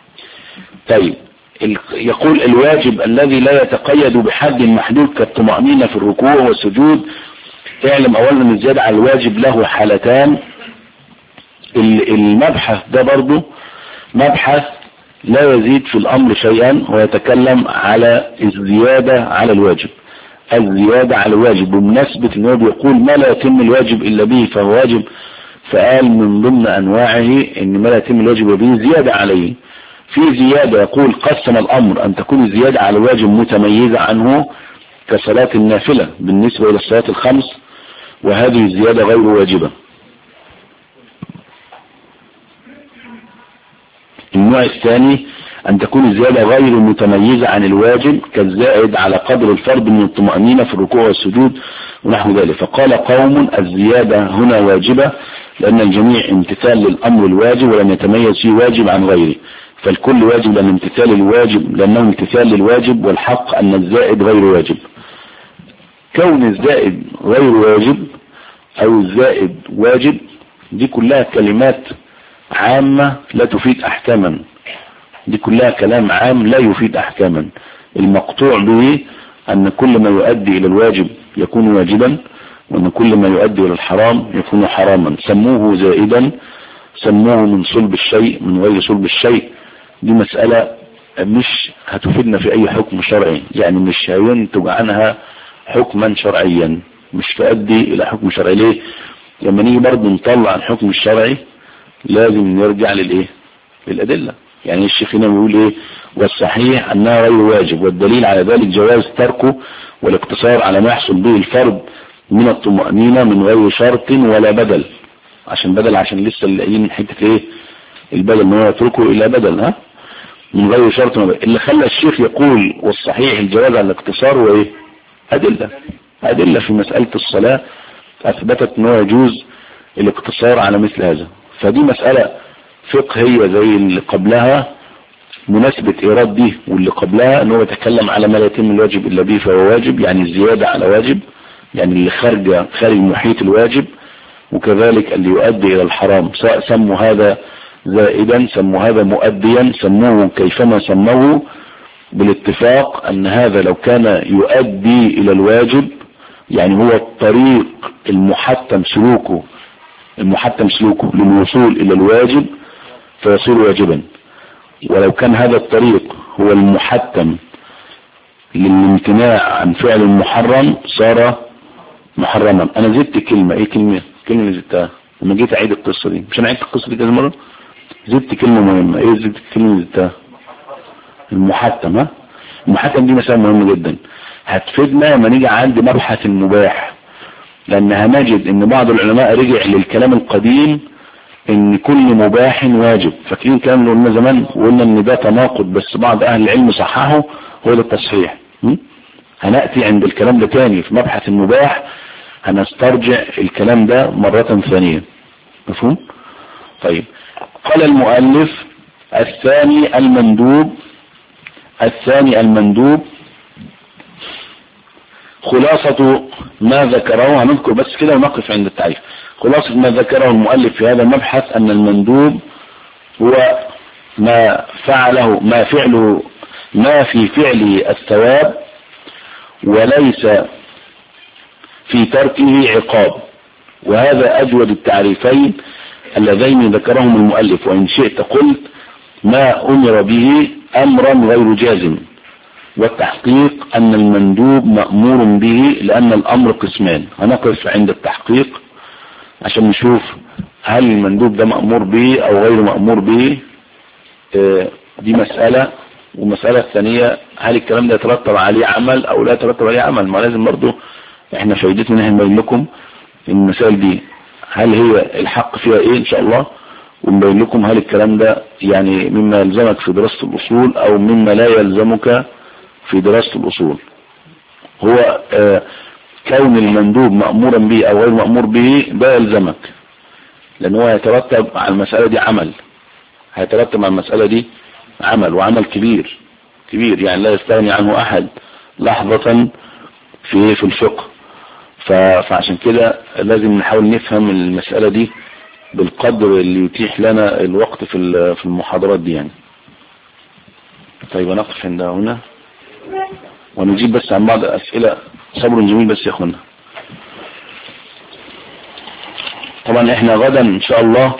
طيب ال- يقول الواجب الذي لا يتقيد بحد محدود كالطمأنينة في الركوع والسجود اعلم اولا ان الزيادة على الواجب له حالتان ال- المبحث ده برضو مبحث لا يزيد في الامر شيئا ويتكلم على الزيادة على الواجب الزيادة على الواجب بمناسبة ان هو بيقول ما لا يتم الواجب الا به فهو واجب فقال من ضمن انواعه ان ما لا يتم الواجب به زيادة عليه في زيادة يقول قسم الامر ان تكون الزيادة على الواجب متميزة عنه كصلاة النافلة بالنسبة الى الصلاة الخمس وهذه الزيادة غير واجبة النوع الثاني أن تكون الزيادة غير متميزة عن الواجب كالزائد على قدر الفرد من الطمأنينة في الركوع والسجود ونحو ذلك فقال قوم الزيادة هنا واجبة لأن الجميع امتثال للأمر الواجب ولم يتميز فيه واجب عن غيره فالكل واجب لأن امتثال الواجب لأنه امتثال للواجب والحق أن الزائد غير واجب كون الزائد غير واجب أو الزائد واجب دي كلها كلمات عامة لا تفيد أحكاما دي كلها كلام عام لا يفيد أحكاما المقطوع به أن كل ما يؤدي إلى الواجب يكون واجبا وأن كل ما يؤدي إلى الحرام يكون حراما سموه زائدا سموه من صلب الشيء من غير صلب الشيء دي مسألة مش هتفيدنا في أي حكم شرعي يعني مش هينتج عنها حكما شرعيا مش تؤدي إلى حكم شرعي ليه لما نيجي برضه نطلع الحكم الشرعي لازم نرجع للإيه للأدلة يعني الشيخ هنا بيقول ايه والصحيح انها غير واجب والدليل على ذلك جواز تركه والاقتصار على ما يحصل به الفرد من الطمأنينة من غير شرط ولا بدل عشان بدل عشان لسه اللي قايلين حته ايه البدل ان هو يتركه الى بدل ها من غير شرط ولا بدل اللي خلى الشيخ يقول والصحيح الجواز على الاقتصار وايه ادله ادله في مساله الصلاه اثبتت ان هو يجوز الاقتصار على مثل هذا فدي مساله فقهيه زي اللي قبلها مناسبة إيراد دي واللي قبلها ان هو يتكلم على ما لا يتم الواجب إلا به فهو واجب يعني الزيادة على واجب يعني اللي خارج خارج محيط الواجب وكذلك اللي يؤدي إلى الحرام سواء سموا هذا زائدا سموا هذا مؤديا سموه كيفما سموه بالاتفاق أن هذا لو كان يؤدي إلى الواجب يعني هو الطريق المحتم سلوكه المحتم سلوكه للوصول إلى الواجب فيصير واجبا ولو كان هذا الطريق هو المحتم للامتناع عن فعل المحرم صار محرما انا زدت كلمة ايه كلمة كلمة اللي زدتها لما جيت اعيد القصة دي مش انا عيدت القصة دي كذا مرة زدت كلمة مهمة ايه زدت الكلمة اللي زدتها المحتم ها المحتم دي مسألة مهمة جدا هتفيدنا لما نيجي عند مبحث المباح لان هنجد ان بعض العلماء رجع للكلام القديم ان كل مباح واجب فاكرين الكلام اللي قلنا زمان وقلنا ان ده تناقض بس بعض اهل العلم صححه هو ده التصحيح م? هنأتي عند الكلام ده تاني في مبحث المباح هنسترجع الكلام ده مرة ثانية مفهوم طيب قال المؤلف الثاني المندوب الثاني المندوب خلاصة ما ذكره هنذكر بس كده ونقف عند التعريف خلاصة ما ذكره المؤلف في هذا المبحث أن المندوب هو ما فعله ما فعله ما في فعله الثواب وليس في تركه عقاب وهذا أجود التعريفين اللذين ذكرهم المؤلف وإن شئت قلت ما أمر به أمرا غير جازم والتحقيق أن المندوب مأمور به لأن الأمر قسمان هنقف عند التحقيق عشان نشوف هل المندوب ده مأمور به أو غير مأمور به آه دي مسألة ومسألة الثانية هل الكلام ده يترتب عليه عمل أو لا يترتب عليه عمل ما لازم برضو احنا فايدتنا ان احنا نبين لكم المسائل دي هل هي الحق فيها ايه ان شاء الله ونبين لكم هل الكلام ده يعني مما يلزمك في دراسة الأصول أو مما لا يلزمك في دراسة الأصول هو آه كون المندوب مأمورا به أو غير مأمور به ده يلزمك لأن هو يترتب على المسألة دي عمل هيترتب على المسألة دي عمل وعمل كبير كبير يعني لا يستغني عنه أحد لحظة في في الفقه فعشان كده لازم نحاول نفهم المسألة دي بالقدر اللي يتيح لنا الوقت في في المحاضرات دي يعني طيب نقف عند هنا ونجيب بس عن بعض الأسئلة صبر جميل بس يا اخوانا طبعا احنا غدا ان شاء الله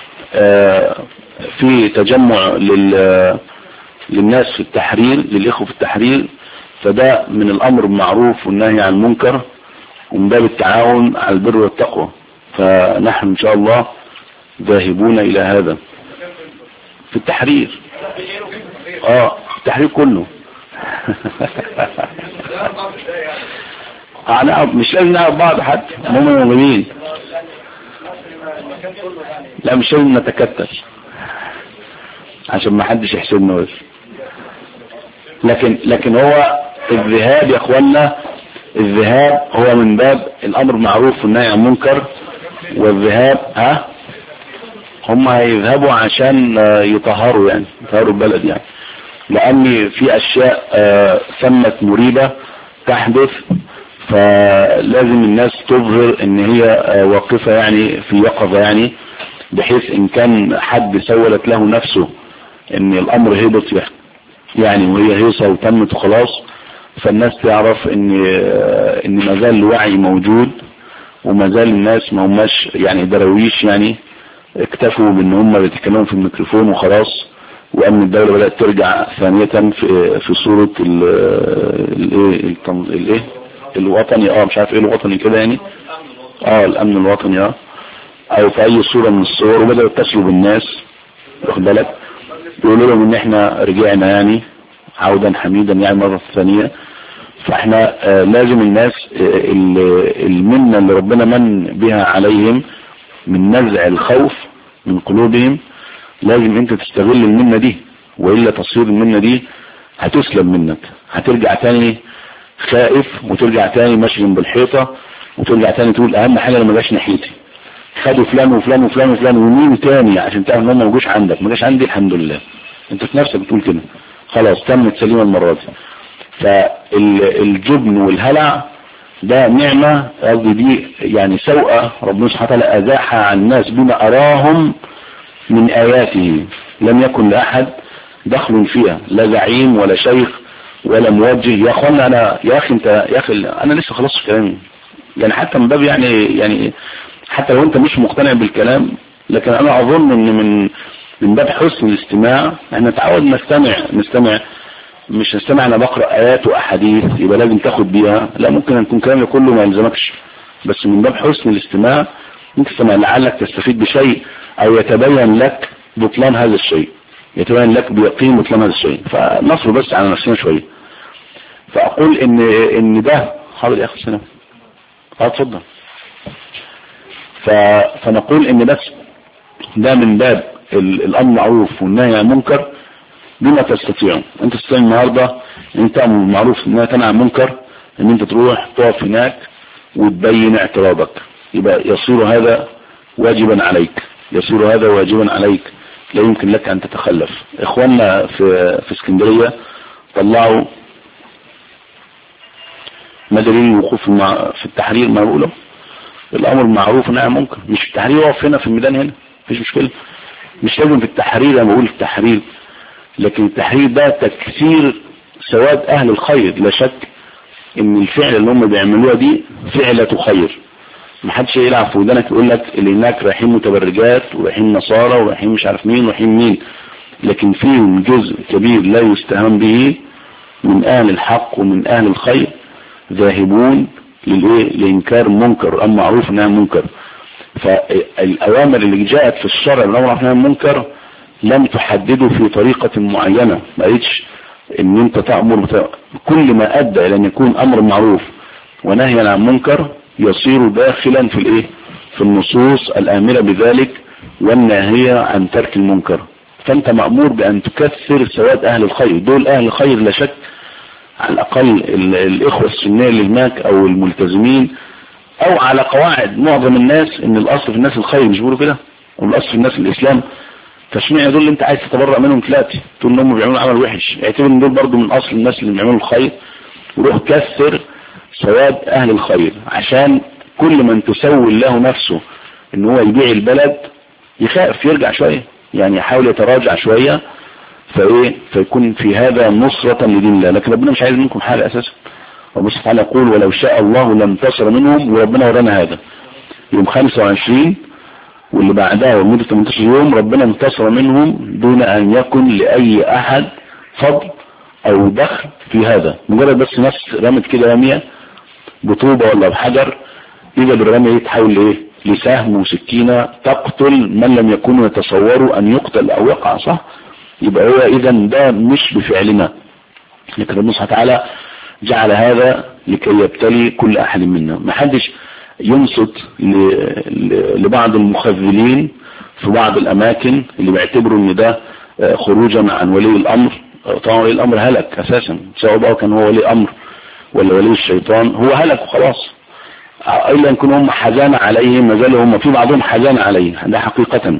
في تجمع لل للناس في التحرير للإخوة في التحرير فده من الأمر بالمعروف والنهي عن المنكر ومن باب التعاون على البر والتقوى فنحن إن شاء الله ذاهبون إلى هذا في التحرير اه التحرير كله هنعرف مش لازم نعرف بعض حتى هم موجودين لا مش لازم نتكتل عشان ما حدش يحسبنا بس لكن لكن هو الذهاب يا اخوانا الذهاب هو من باب الامر معروف والنهي عن منكر والذهاب ها هم هيذهبوا عشان يطهروا يعني يطهروا البلد يعني لان في اشياء ثمت مريبة تحدث فلازم الناس تظهر ان هي واقفة يعني في يقظة يعني بحيث ان كان حد سولت له نفسه ان الامر هبط يعني وهي هيصة وتمت خلاص فالناس تعرف ان ان ما زال الوعي موجود وما زال الناس ما هماش يعني درويش يعني اكتفوا بان هم بيتكلموا في الميكروفون وخلاص وامن الدولة بدأت ترجع ثانية في في صورة الايه الايه الوطني اه مش عارف ايه الوطني كده يعني اه الامن الوطني اه او في اي صورة من الصور وبدأوا يتصلوا بالناس واخد بالك يقولوا لهم ان احنا رجعنا يعني عودا حميدا يعني مرة ثانية فاحنا آه لازم الناس آه ال- المنة اللي ربنا من بها عليهم من نزع الخوف من قلوبهم لازم انت تستغل المنة دي وإلا تصير المنة دي هتسلب منك هترجع تاني خائف وترجع تاني ماشي جنب الحيطة وترجع تاني تقول اهم حاجة ما جاش ناحيتي خدوا فلان وفلان وفلان وفلان ومين تاني عشان تعرف ان هم ما جوش عندك ما جاش عندي الحمد لله انت في نفسك بتقول كده خلاص تمت سليمة المرة دي فالجبن والهلع ده نعمة قصدي دي يعني سوءة ربنا سبحانه وتعالى أزاحها عن الناس بما أراهم من آياته لم يكن لأحد دخل فيها لا زعيم ولا شيخ ولا موجه يا اخوانا انا يا اخي انت يا اخي انا لسه خلصت كلامي يعني حتى من باب يعني يعني حتى لو انت مش مقتنع بالكلام لكن انا اظن ان من من باب حسن الاستماع احنا نتعود نستمع نستمع مش نستمع انا بقرا ايات واحاديث يبقى لازم تاخد بيها لا ممكن ان يكون كلامي كله ما يلزمكش بس من باب حسن الاستماع ممكن تستمع لعلك تستفيد بشيء او يتبين لك بطلان هذا الشيء يتبين لك بيقين بطلان هذا الشيء فنصر بس على نفسنا شويه فاقول ان ان ده حاضر يا اخي سلام اه اتفضل ف... فنقول ان بس ده من باب ال- الامر معروف والنهي عن المنكر بما تستطيع انت تستطيع النهارده ان انت تامر بالمعروف انها تنهى عن المنكر ان انت تروح تقف هناك وتبين اعتراضك يبقى يصير هذا واجبا عليك يصير هذا واجبا عليك لا يمكن لك ان تتخلف اخواننا في في اسكندريه طلعوا ما دليل الوقوف في المع- في التحرير ما بقوله الامر معروف نعم ممكن مش في التحرير واقف هنا في الميدان هنا مفيش مشكله مش لازم في التحرير انا بقول التحرير لكن التحرير ده تكسير سواد اهل الخير لا شك ان الفعل اللي هم بيعملوها دي فعلة خير محدش يلعب في ودانك يقول لك اللي هناك رايحين متبرجات ورايحين نصارى ورايحين مش عارف مين ورايحين مين لكن فيهم جزء كبير لا يستهان به من اهل الحق ومن اهل الخير ذاهبون للايه لانكار المنكر ام معروف انها منكر فالاوامر اللي جاءت في الشرع الامر عن المنكر لم تحدده في طريقة معينة ما قالتش ان انت تأمر بت... كل ما ادى الى ان يكون امر معروف ونهي عن منكر يصير داخلا في الايه في النصوص الامرة بذلك والناهية عن ترك المنكر فانت مأمور بان تكثر سواد اهل الخير دول اهل الخير لا شك على الاقل ال- الاخوة السنية اللي هناك او الملتزمين او على قواعد معظم الناس ان الاصل في الناس الخير مش بيقولوا كده والاصل في الناس الاسلام فاشمعنى دول اللي انت عايز تتبرأ منهم ثلاثة تقول ان هم بيعملوا عمل وحش اعتبر ان دول برضو من اصل الناس اللي بيعملوا الخير وروح كثر سواد اهل الخير عشان كل من تسول له نفسه ان هو يبيع البلد يخاف يرجع شوية يعني يحاول يتراجع شوية فايه فيكون في هذا نصرة لدين الله لكن ربنا مش عايز منكم حاجة اساسا ربنا سبحانه وتعالى يقول ولو شاء الله لانتصر منهم وربنا ورانا هذا يوم 25 واللي بعدها ومدة 18 يوم ربنا انتصر منهم دون ان يكن لأي احد فضل او دخل في هذا مجرد بس ناس رمت كده رمية بطوبة ولا بحجر يجي بالرمية يتحول لايه لسهم وسكينة تقتل من لم يكونوا يتصوروا ان يقتل او يقع صح يبقى هو اذا ده مش بفعلنا لكن ربنا سبحانه وتعالى جعل هذا لكي يبتلي كل احد منا ما حدش ينصت ل- ل- لبعض المخذلين في بعض الاماكن اللي بيعتبروا ان ده آه، خروجا عن ولي الامر آه، طبعا ولي الامر هلك اساسا سواء بقى كان هو ولي امر ولا ولي الشيطان هو هلك وخلاص آه، الا يكون هم حزان عليه ما زالوا هم في بعضهم حزان عليه ده حقيقة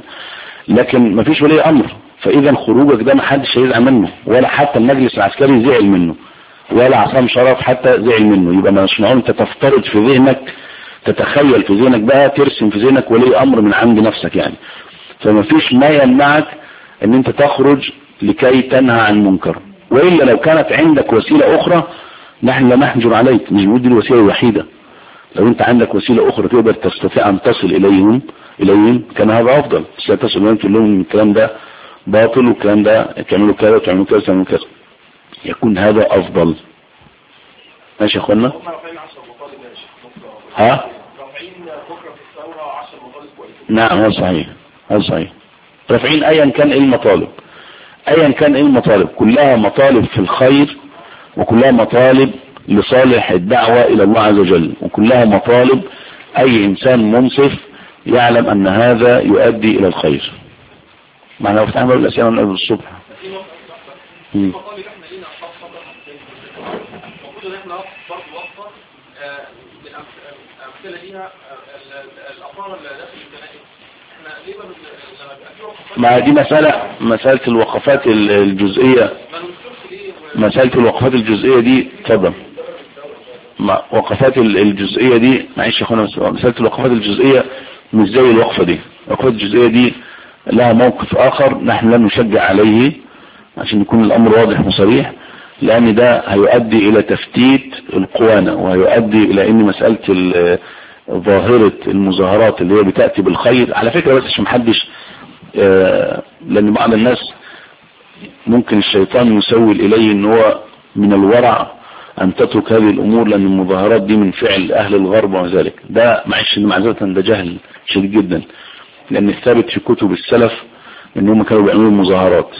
لكن ما فيش ولي امر فاذا خروجك ده ما حدش هيزعل منه ولا حتى المجلس العسكري زعل منه ولا عصام شرف حتى زعل منه يبقى مش معقول انت تفترض في ذهنك تتخيل في ذهنك بقى ترسم في ذهنك ولي امر من عند نفسك يعني فما فيش ما يمنعك ان انت تخرج لكي تنهى عن المنكر والا لو كانت عندك وسيلة اخرى نحن لا نحجر عليك مش بنقول دي الوسيلة الوحيدة لو انت عندك وسيلة اخرى تقدر تستطيع ان تصل اليهم اليهم كان هذا افضل بس لا تصل اليهم تقول لهم ان الكلام ده باطل والكلام ده تعملوا كذا وتعملوا كذا وتعملوا كذا يكون هذا افضل ماشي يا اخوانا هم رافعين 10 مطالب يا شيخ بكره ها رافعين بكره في الثوره 10 مطالب كويسه نعم هذا صحيح هذا صحيح رافعين ايا كان ايه المطالب ايا كان ايه المطالب كلها مطالب في الخير وكلها مطالب لصالح الدعوة الى الله عز وجل وكلها مطالب اي انسان منصف يعلم ان هذا يؤدي الى الخير معنى لو فتحنا باب الاسئله من قبل الصبح مم. المقام اللي احنا لينا اصحاب صدر المفروض ان احنا برضه وقفه آه، من الأمث- الامثله ليها آه، ال- ال- الاطفال اللي داخل الكنائس احنا ليه ما بن- لما بيبقى في وقفات ما دي مسألة مسألة الوقفات ال- الجزئية ما ننشرش ليه و- مسألة الوقفات الجزئية دي اتفضل ما وقفات ال- الجزئية دي معلش يا اخوانا بس- مسألة الوقفات الجزئية مش زي الوقفة دي الوقفات الجزئية دي لها موقف آخر نحن لا نشجع عليه عشان يكون الأمر واضح وصريح لأن ده هيؤدي إلى تفتيت القوانة وهيؤدي إلى أن مسألة ال- ظاهرة المظاهرات اللي هي بتأتي بالخير على فكرة بس عشان محدش آه، لأن بعض الناس ممكن الشيطان يسول إليه ان هو من الورع ان تترك هذه الامور لان المظاهرات دي من فعل اهل الغرب وذلك ده معلش معذرة ده جهل شديد جدا لان الثابت في كتب السلف ان هم كانوا بيعملوا مظاهرات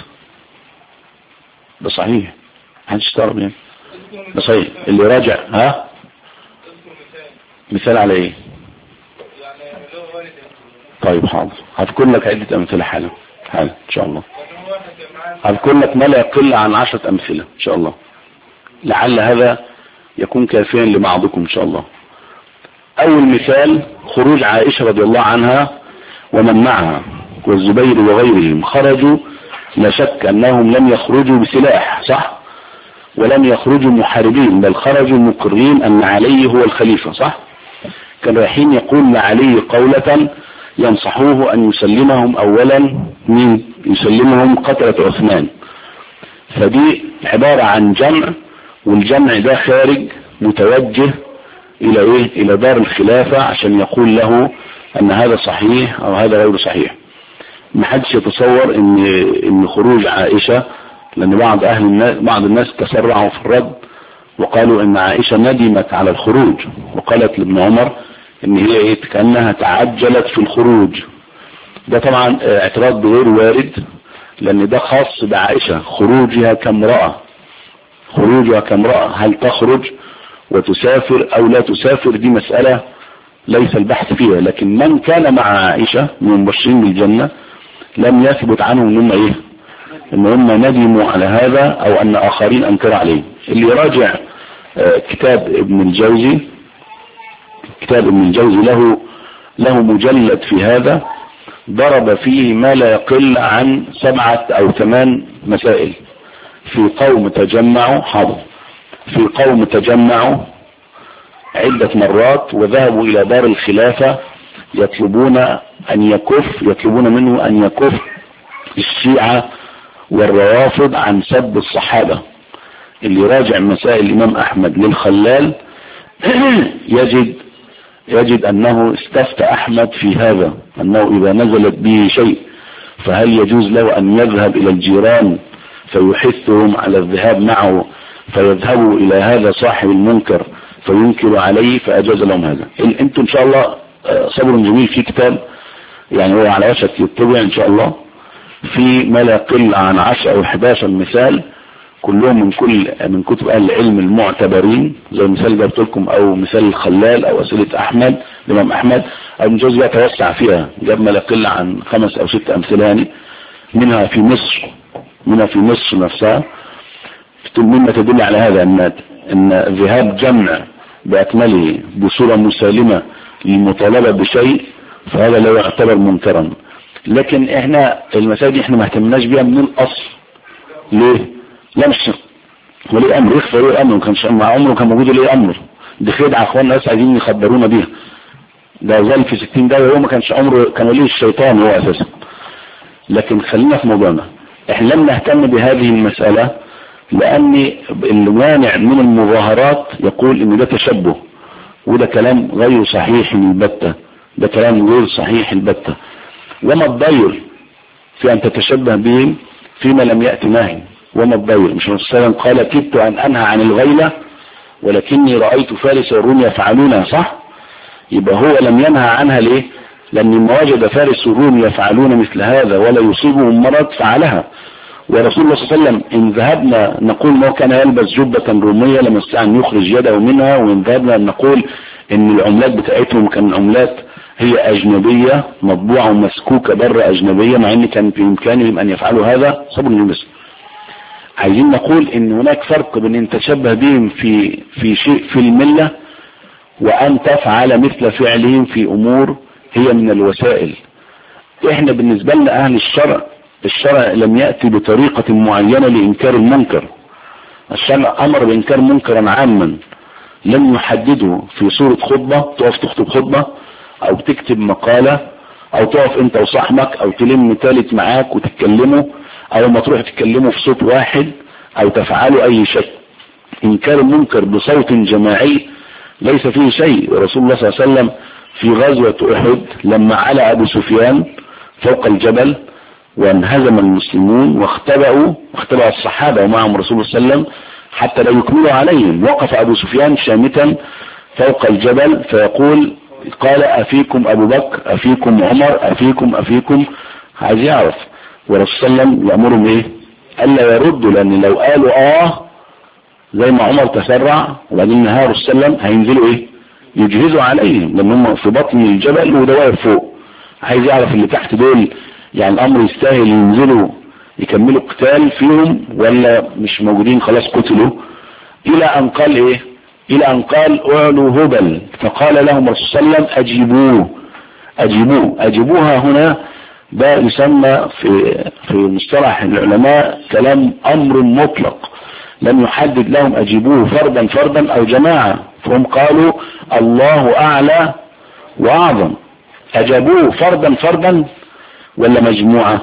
ده صحيح محدش تعرف يعني ده صحيح اللي راجع ها مثال على ايه يعني له والد طيب حاضر هذكر لك عدة امثلة حالا حالا ان شاء الله لكن هو واحد معاه هذكر لك ما لا يقل عن عشرة أمثلة إن شاء الله لعل هذا يكون كافيا لبعضكم إن شاء الله أول مثال خروج عائشة رضي الله عنها ومن معها والزبير وغيرهم خرجوا لا شك أنهم لم يخرجوا بسلاح صح ولم يخرجوا محاربين بل خرجوا مقرين أن علي هو الخليفة صح كان رايحين يقول لعلي قولة ينصحوه أن يسلمهم أولا مين يسلمهم قتلة عثمان فدي عبارة عن جمع والجمع ده خارج متوجه إلى إيه إلى دار الخلافة عشان يقول له أن هذا صحيح أو هذا غير صحيح ما حدش يتصور ان ان خروج عائشة لان بعض اهل الناس بعض الناس تسرعوا في الرد وقالوا ان عائشة ندمت على الخروج وقالت لابن عمر ان هي ايه كأنها تعجلت في الخروج ده طبعا اه، اعتراض غير وارد لان ده خاص بعائشة خروجها كامرأة خروجها كامرأة هل تخرج وتسافر او لا تسافر دي مسألة ليس البحث فيها لكن من كان مع عائشة من المبشرين بالجنة لم يثبت عنهم ان هم ايه ان هم ندموا على هذا او ان اخرين انكر عليه اللي يراجع آه، كتاب ابن الجوزي كتاب ابن الجوزي له له مجلد في هذا ضرب فيه ما لا يقل عن سبعة او ثمان مسائل في قوم تجمعوا حاضر في قوم تجمعوا عدة مرات وذهبوا الى دار الخلافة يطلبون ان يكف يطلبون منه ان يكف الشيعة والروافض عن سب الصحابة اللي راجع مسائل الامام احمد للخلال يجد يجد انه استفتى احمد في هذا انه اذا نزلت به شيء فهل يجوز له ان يذهب الى الجيران فيحثهم على الذهاب معه فيذهبوا الى هذا صاحب المنكر فينكر عليه فاجاز لهم هذا إن- انتم ان شاء الله آه، صبر جميل في كتاب يعني هو على وشك يطبع ان شاء الله في ما لا يقل عن 10 او 11 مثال كلهم من كل من كتب اهل العلم المعتبرين زي المثال اللي جبت لكم او مثال الخلال او اسئله احمد الامام احمد او ابن جوزي بقى توسع فيها جاب ما لا يقل عن خمس او ست امثله يعني منها في مصر منها في مصر نفسها مما تدل على هذا ان ان ذهاب جمع باكمله بصوره مسالمه للمطالبه بشيء فهذا لا يعتبر منكرا لكن احنا المسائل دي احنا ما اهتمناش بيها من الاصل ليه لا مش ولي امر يخفى ولي امر ما كانش مع عمره كان موجود ولي امر دي خدعه اخواننا ناس عايزين يخبرونا بيها ده زال في 60 دقيقه هو ما كانش عمره كان ولي الشيطان هو اساسا لكن خلينا في موضوعنا احنا لم نهتم بهذه المسألة لان المانع من المظاهرات يقول ان ده تشبه وده كلام غير صحيح البتة ده كلام غير صحيح البتة وما الضير في ان تتشبه بهم فيما لم يأتي نهي وما الضير مش مثلا قال كدت ان انهى عن الغيلة ولكني رأيت فارس والروم يفعلونها صح يبقى هو لم ينهى عنها ليه لأن ما وجد فارس الروم يفعلون مثل هذا ولا يصيبهم مرض فعلها ورسول الله صلى الله عليه وسلم إن ذهبنا نقول ما كان يلبس جبة رومية لما استطاع أن يخرج يده منها وإن ذهبنا نقول إن العملات بتاعتهم كان عملات هي أجنبية مطبوعة ومسكوكة بره أجنبية مع إن كان في إمكانهم أن يفعلوا هذا صبر المسلم عايزين نقول ان هناك فرق بين ان تشبه بهم في في شيء في الملة وان تفعل مثل فعلهم في امور هي من الوسائل احنا بالنسبة لنا اهل الشرع الشرع لم يأتي بطريقة معينة لانكار المنكر الشرع امر بانكار منكرا عاما لم يحدده في صورة خطبة تقف تخطب خطبة او تكتب مقالة او تقف انت وصاحبك او تلم تالت معاك وتتكلموا او ما تروح تتكلموا في صوت واحد او تفعلوا اي شيء انكار المنكر بصوت جماعي ليس فيه شيء رسول الله صلى الله عليه وسلم في غزوة احد لما على ابو سفيان فوق الجبل وانهزم المسلمون واختبأوا واختبأ الصحابة ومعهم رسول الله صلى الله عليه وسلم حتى لا يكملوا عليهم وقف ابو سفيان شامتا فوق الجبل فيقول قال افيكم ابو بكر افيكم عمر افيكم افيكم عايز يعرف والرسول صلى الله عليه وسلم يأمرهم ايه الا يردوا لان لو قالوا اه زي ما عمر تسرع وبعدين نهار الرسول صلى الله عليه وسلم هينزلوا ايه يجهزوا عليهم لان هم في بطن الجبل وده واقف فوق عايز يعرف اللي تحت دول يعني الامر يستاهل ينزلوا يكملوا قتال فيهم ولا مش موجودين خلاص قتلوا الى ان قال ايه الى ان قال اعلوا هبل فقال لهم الرسول صلى الله عليه وسلم اجيبوه اجيبوه اجيبوها هنا ده يسمى في في مصطلح العلماء كلام امر مطلق لم يحدد لهم اجيبوه فردا فردا او جماعة فهم قالوا الله اعلى واعظم اجابوه فردا فردا ولا مجموعة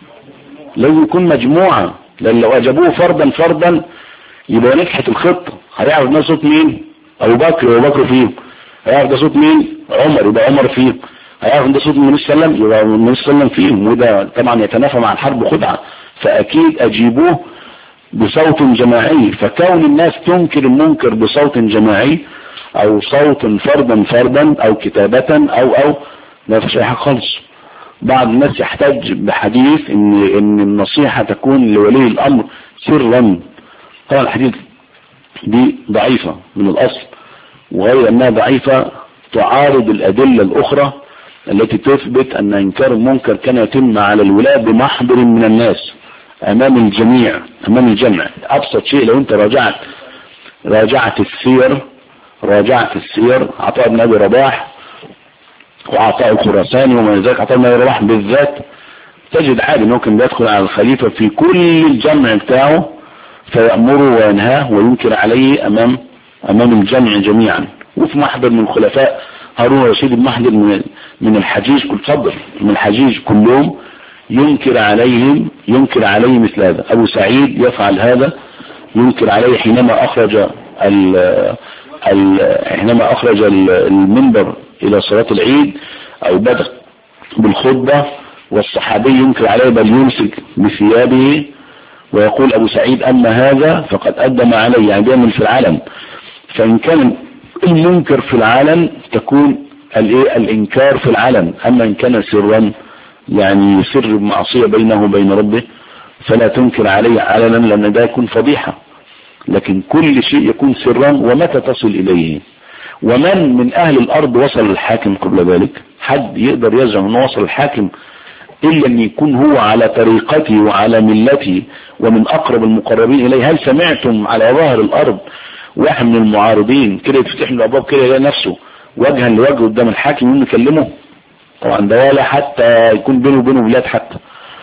لازم يكون مجموعة لان لو اجابوه فردا فردا يبقى نجحت الخطة هيعرف ده صوت مين ابو بكر ابو بكر فيهم هيعرف ده صوت مين عمر يبقى عمر فيهم هيعرف ده صوت النبي صلى الله عليه وسلم يبقى النبي صلى الله عليه وسلم فيهم وده طبعا يتنافى مع الحرب خدعة فاكيد اجيبوه بصوت جماعي فكون الناس تنكر المنكر بصوت جماعي او صوت فردا فردا او كتابة او او ما فيش اي حاجه خالص بعض الناس يحتاج بحديث ان ان النصيحة تكون لولي الامر سرا طبعا الحديث دي ضعيفة من الاصل وغير انها ضعيفة تعارض الادلة الاخرى التي تثبت ان انكار المنكر كان يتم على الولاة بمحضر من الناس امام الجميع امام الجمع ابسط شيء لو انت راجعت راجعت السير راجعت السير عطاء بن ابي رباح وعطاء الخراساني ومن ذلك عطاء بن ابي رباح بالذات تجد عادي انه كان بيدخل على الخليفة في كل الجمع بتاعه فيأمره وينهاه وينكر عليه امام امام الجمع جميعا وفي محضر من الخلفاء هارون الرشيد المحضر من من الحجيج كل صدر من الحجيج كلهم ينكر عليهم ينكر عليه مثل هذا ابو سعيد يفعل هذا ينكر عليه حينما اخرج ال ال حينما اخرج المنبر الى صلاة العيد او بدأ بالخطبة والصحابي ينكر عليه بل يمسك بثيابه ويقول ابو سعيد اما هذا فقد ادم علي يعني بيعمل في العلم فان كان المنكر في العلن تكون الايه الانكار في العلن اما ان كان سرا يعني يسر بمعصية بينه وبين ربه فلا تنكر عليه علنا لان ده يكون فضيحة لكن كل شيء يكون سرا ومتى تصل اليه ومن من اهل الارض وصل الحاكم قبل ذلك حد يقدر يزعم انه وصل الحاكم الا ان يكون هو على طريقتي وعلى ملتي ومن اقرب المقربين اليه هل سمعتم على ظهر الارض واحد من المعارضين كده يفتح له الابواب كده يلاقي نفسه وجها لوجه قدام الحاكم يقوم يكلمه طبعا ده ولا حتى يكون بينه وبينه بلاد حتى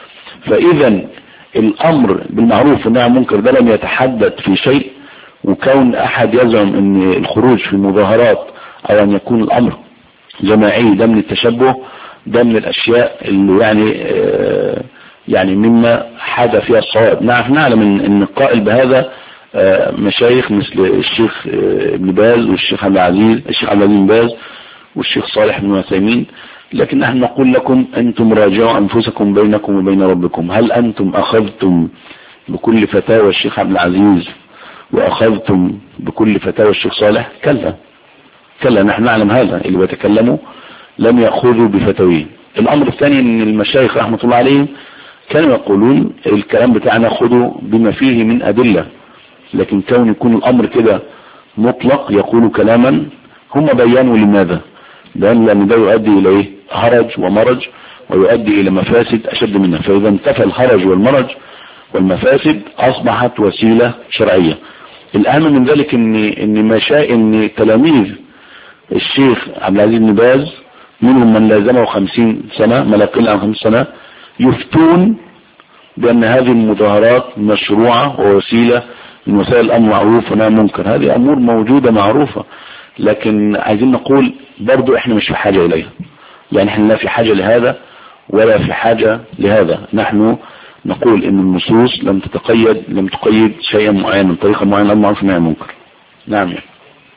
فاذا الامر بالمعروف والنهي عن المنكر ده لم يتحدد في شيء وكون احد يزعم ان الخروج في المظاهرات او ان يكون الامر جماعي ده من التشبه ده من الاشياء اللي يعني آه يعني مما حاد فيها الصواب نعرف نعلم ان, إن القائل بهذا آه مشايخ مثل الشيخ آه ابن باز والشيخ عبد العزيز الشيخ عبد العزيز بن باز والشيخ صالح بن عثيمين لكن نحن نقول لكم انتم راجعوا انفسكم بينكم وبين ربكم هل انتم اخذتم بكل فتاوى الشيخ عبد العزيز واخذتم بكل فتاوى الشيخ صالح كلا كلا نحن نعلم هذا اللي بيتكلموا لم يأخذوا بفتاويه الامر الثاني ان المشايخ رحمة الله عليهم كانوا يقولون الكلام بتاعنا خده بما فيه من أدلة لكن كون يكون الأمر كده مطلق يقول كلاما هم بيانوا لماذا لأن لأن ده يؤدي إلى إيه هرج ومرج ويؤدي إلى مفاسد أشد منها فإذا انتفى الهرج والمرج والمفاسد أصبحت وسيلة شرعية الأهم من ذلك إن إن ما شاء إن تلاميذ الشيخ عبد العزيز بن باز منهم من لازمه خمسين سنة ما لا يقل عن خمسين سنة يفتون بأن هذه المظاهرات مشروعة ووسيلة من وسائل الأمر معروف ونهي منكر هذه أمور موجودة معروفة لكن عايزين نقول برضو احنا مش في حاجة إليها يعني احنا لا في حاجة لهذا ولا في حاجة لهذا نحن نقول ان النصوص لم تتقيد لم تقيد شيئا معينا طريقة معينة الأمر معروف ونهي منكر نعم يعني.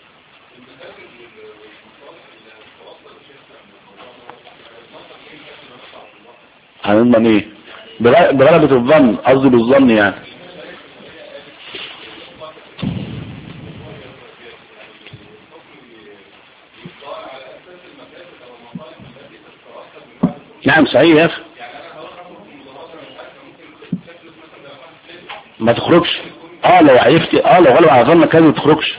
هنضمن ايه بغ- بغلبة الظن قصدي بالظن يعني نعم صحيح يا اخي ما تخرجش اه لو عرفت اه لو غلب على ظنك هذه ما تخرجش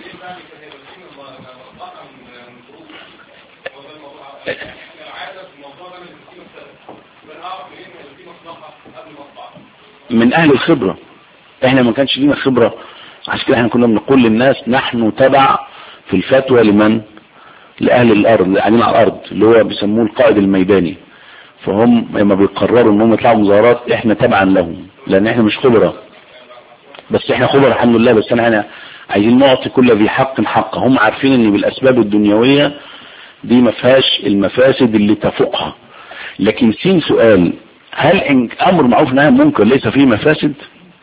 من اهل الخبرة احنا ما كانش لينا خبرة عشان كده احنا كنا بنقول للناس نحن تبع في الفتوى لمن لأهل الأرض اللي قاعدين على الأرض اللي هو بيسموه القائد الميداني فهم لما بيقرروا ان هم يطلعوا مظاهرات احنا تبعا لهم لان احنا مش خبرة بس احنا خبرة الحمد لله بس احنا عايزين نعطي كل ذي حق حقه هم عارفين ان بالاسباب الدنيوية دي ما فيهاش المفاسد اللي تفوقها لكن سين سؤال هل إن امر معروف نهي عن منكر ليس فيه مفاسد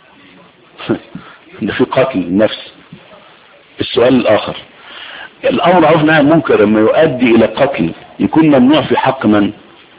ده في قتل النفس السؤال الاخر الامر معروف نهي عن منكر لما يؤدي الى قتل يكون ممنوع في حق من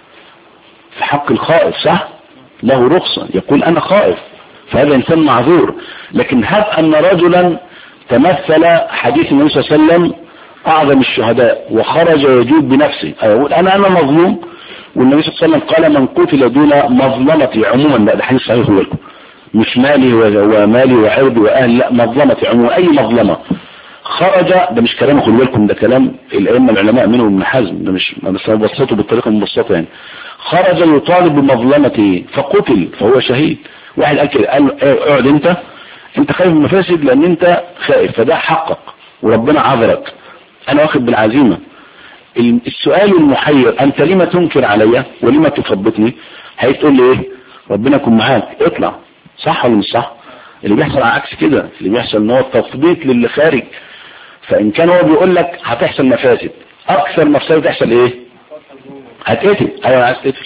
في حق الخائف صح له رخصة يقول انا خائف فهذا انسان معذور لكن هب ان رجلا تمثل حديث النبي صلى الله عليه وسلم اعظم الشهداء وخرج يجود بنفسه يقول انا انا مظلوم والنبي صلى الله عليه وسلم قال من قتل دون مظلمتي عموما لا ده حديث صحيح لكم مش مالي ومالي وعرضي واهلي لا مظلمتي عموما اي مظلمة خرج ده مش كلام خلوا بالكم ده كلام الائمه العلماء منهم ابن حزم ده مش بس انا بسطه بالطريقه المبسطه يعني خرج يطالب بمظلمته فقتل فهو شهيد واحد قال كده قال له ايه اقعد انت انت خايف من المفاسد لان انت خائف فده حقك وربنا عذرك انا واخد بالعزيمه السؤال المحير انت لما تنكر عليا ولما تثبتني هيتقول لي ايه ربنا يكون معاك اطلع صح ولا مش صح اللي بيحصل على عكس كده اللي بيحصل ان هو تثبيت للي خارج فان كان هو بيقول لك هتحصل مفاسد اكثر مفسده تحصل ايه هتقتل ايوه عايز تقتل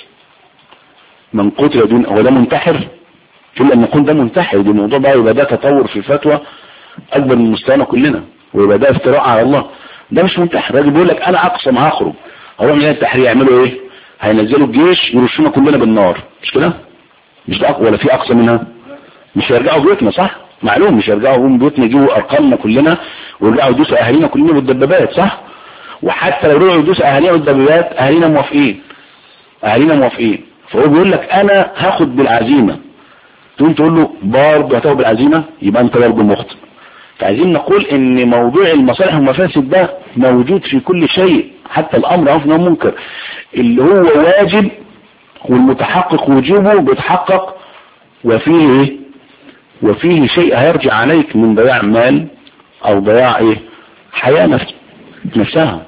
من قتل دون هو ده منتحر الا ان يكون ده منتحر دي الموضوع بقى يبقى ده تطور في الفتوى اكبر من مستوانا كلنا ويبقى ده افتراء على الله ده مش منتحر راجل بيقول لك انا اقسم هخرج هو من التحرير يعملوا ايه هينزلوا الجيش يرشونا كلنا بالنار مش كده مش ده ولا في اقصى منها مش هيرجعوا بيوتنا صح معلوم مش هيرجعوا هم بيوتنا يجيبوا ارقامنا كلنا ويرجعوا يدوسوا اهالينا كلنا بالدبابات صح وحتى لو رجعوا يدوسوا اهالينا بالدبابات اهالينا موافقين اهالينا موافقين فهو بيقول لك انا هاخد بالعزيمه تقوم تقول له برضه هتاخد بالعزيمه يبقى انت برضه مخطئ فعايزين نقول ان موضوع المصالح والمفاسد ده موجود في كل شيء حتى الامر عرف انه منكر اللي هو واجب والمتحقق وجوبه بيتحقق وفيه ايه وفيه شيء هيرجع عليك من ضياع مال او ضياع ايه حياة نفس نفسها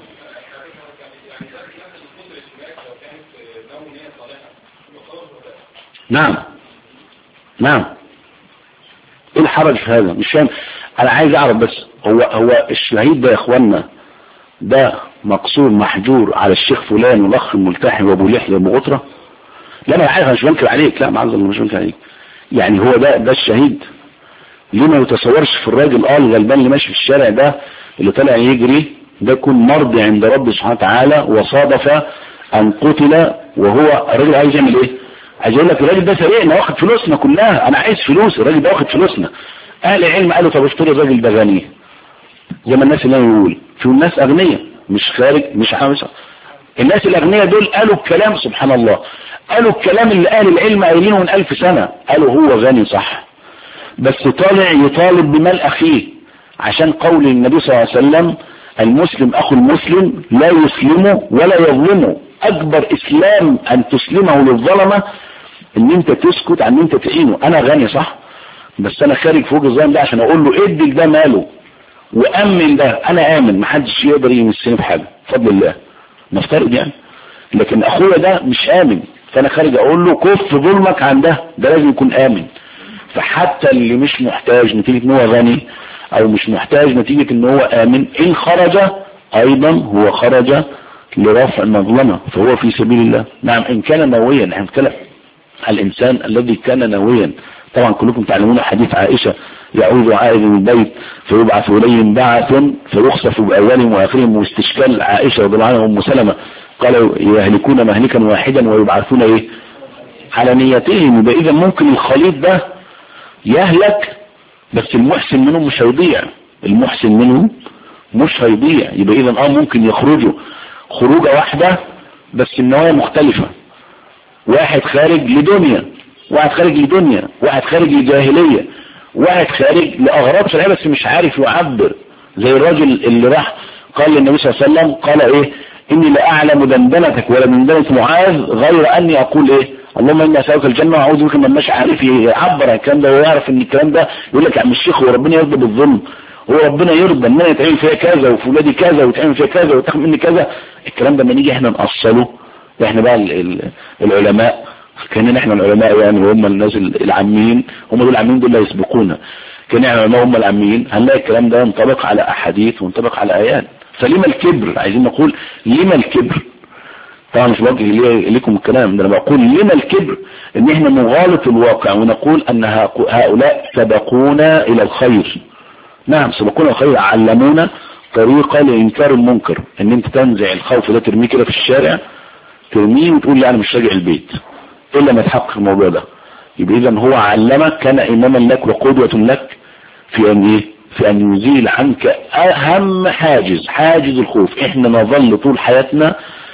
نعم نعم ايه الحرج في هذا مش فاهم انا عايز اعرف بس هو هو الشهيد ده يا اخوانا ده مقصور محجور على الشيخ فلان والاخ الملتحي وابو لحيه وابو غطره لا انا عارف انا مش بنكر عليك لا معذر مش بنكر عليك يعني هو ده ده الشهيد ليه ما يتصورش في الراجل اه الغلبان اللي ماشي في الشارع ده اللي طالع يجري ده يكون مرضي عند رب سبحانه وتعالى وصادف ان قتل وهو الراجل عايز يعمل ايه عايز يقول لك الراجل ده سرقنا واخد فلوسنا كلها انا عايز فلوس الراجل ده واخد فلوسنا اهل العلم قالوا طب اشتري الراجل ده غني زي ما الناس اللي يقول في ناس اغنياء مش خارج مش حامس الناس الاغنياء دول قالوا الكلام سبحان الله قالوا الكلام اللي اهل العلم قايلينه من الف سنة قالوا هو غني صح بس طالع يطالب بمال اخيه عشان قول النبي صلى الله عليه وسلم المسلم اخو المسلم لا يسلمه ولا يظلمه اكبر اسلام ان تسلمه للظلمة ان انت تسكت عن ان انت تعينه انا غني صح بس انا خارج فوق الظلم ده عشان اقول له ادي ده ماله وامن ده انا امن محدش يقدر يمسني بحاجة بفضل الله نفترض يعني لكن اخويا ده مش امن فانا خارج اقول له كف ظلمك عن ده ده لازم يكون امن فحتى اللي مش محتاج نتيجة ان هو غني او مش محتاج نتيجة ان هو امن ان خرج ايضا هو خرج لرفع المظلمة فهو في سبيل الله نعم ان كان ناويا احنا بنتكلم على الانسان الذي كان ناويا طبعا كلكم تعلمون حديث عائشة يعود عائد من البيت فيبعث اليهم بعث فيخسف باولهم واخرهم واستشكال عائشة رضي الله عنها ام سلمة قالوا يهلكون مهلكا واحدا ويبعثون ايه على نيتهم يبقى اذا ممكن الخليط ده يهلك بس المحسن منهم مش هيضيع المحسن منهم مش هيضيع يبقى اذا اه ممكن يخرجوا خروجة واحدة بس النوايا مختلفة واحد خارج لدنيا واحد خارج لدنيا واحد خارج لجاهلية واحد خارج لأغراض شرعية بس مش عارف يعبر زي الراجل اللي راح قال للنبي صلى الله عليه وسلم قال ايه اني لا اعلم دندنتك ولا دندنة معاذ غير اني اقول ايه اللهم اني اسالك الجنه واعوذ بك من مش عارف يعبر عن الكلام ده ويعرف ان الكلام ده يقول لك يا عم الشيخ هو ربنا يرضى بالظلم هو ربنا يرضى ان انا يتعمل فيها كذا وفي ولادي كذا ويتعمل فيها كذا وتاخد مني كذا الكلام ده لما نيجي احنا نأصله احنا بقى ال ال العلماء كاننا احنا العلماء يعني وهم الناس العاميين هم دول العاميين دول اللي يسبقونا كان احنا العلماء هم العاميين هنلاقي الكلام ده ينطبق على احاديث وينطبق على ايات فلما الكبر عايزين نقول لما الكبر طبعا مش بوجه لكم الكلام ده انا بقول لما الكبر ان احنا نغالط الواقع ونقول ان هؤلاء سبقونا الى الخير نعم سبقونا الخير علمونا طريقة لانكار المنكر ان انت تنزع الخوف ده ترميه كده في الشارع ترميه وتقول لي انا مش راجع البيت الا ما تحقق الموضوع ده يبقى اذا هو علمك كان اماما لك وقدوة لك في ان ايه في ان يزيل عنك اهم حاجز حاجز الخوف احنا نظل طول حياتنا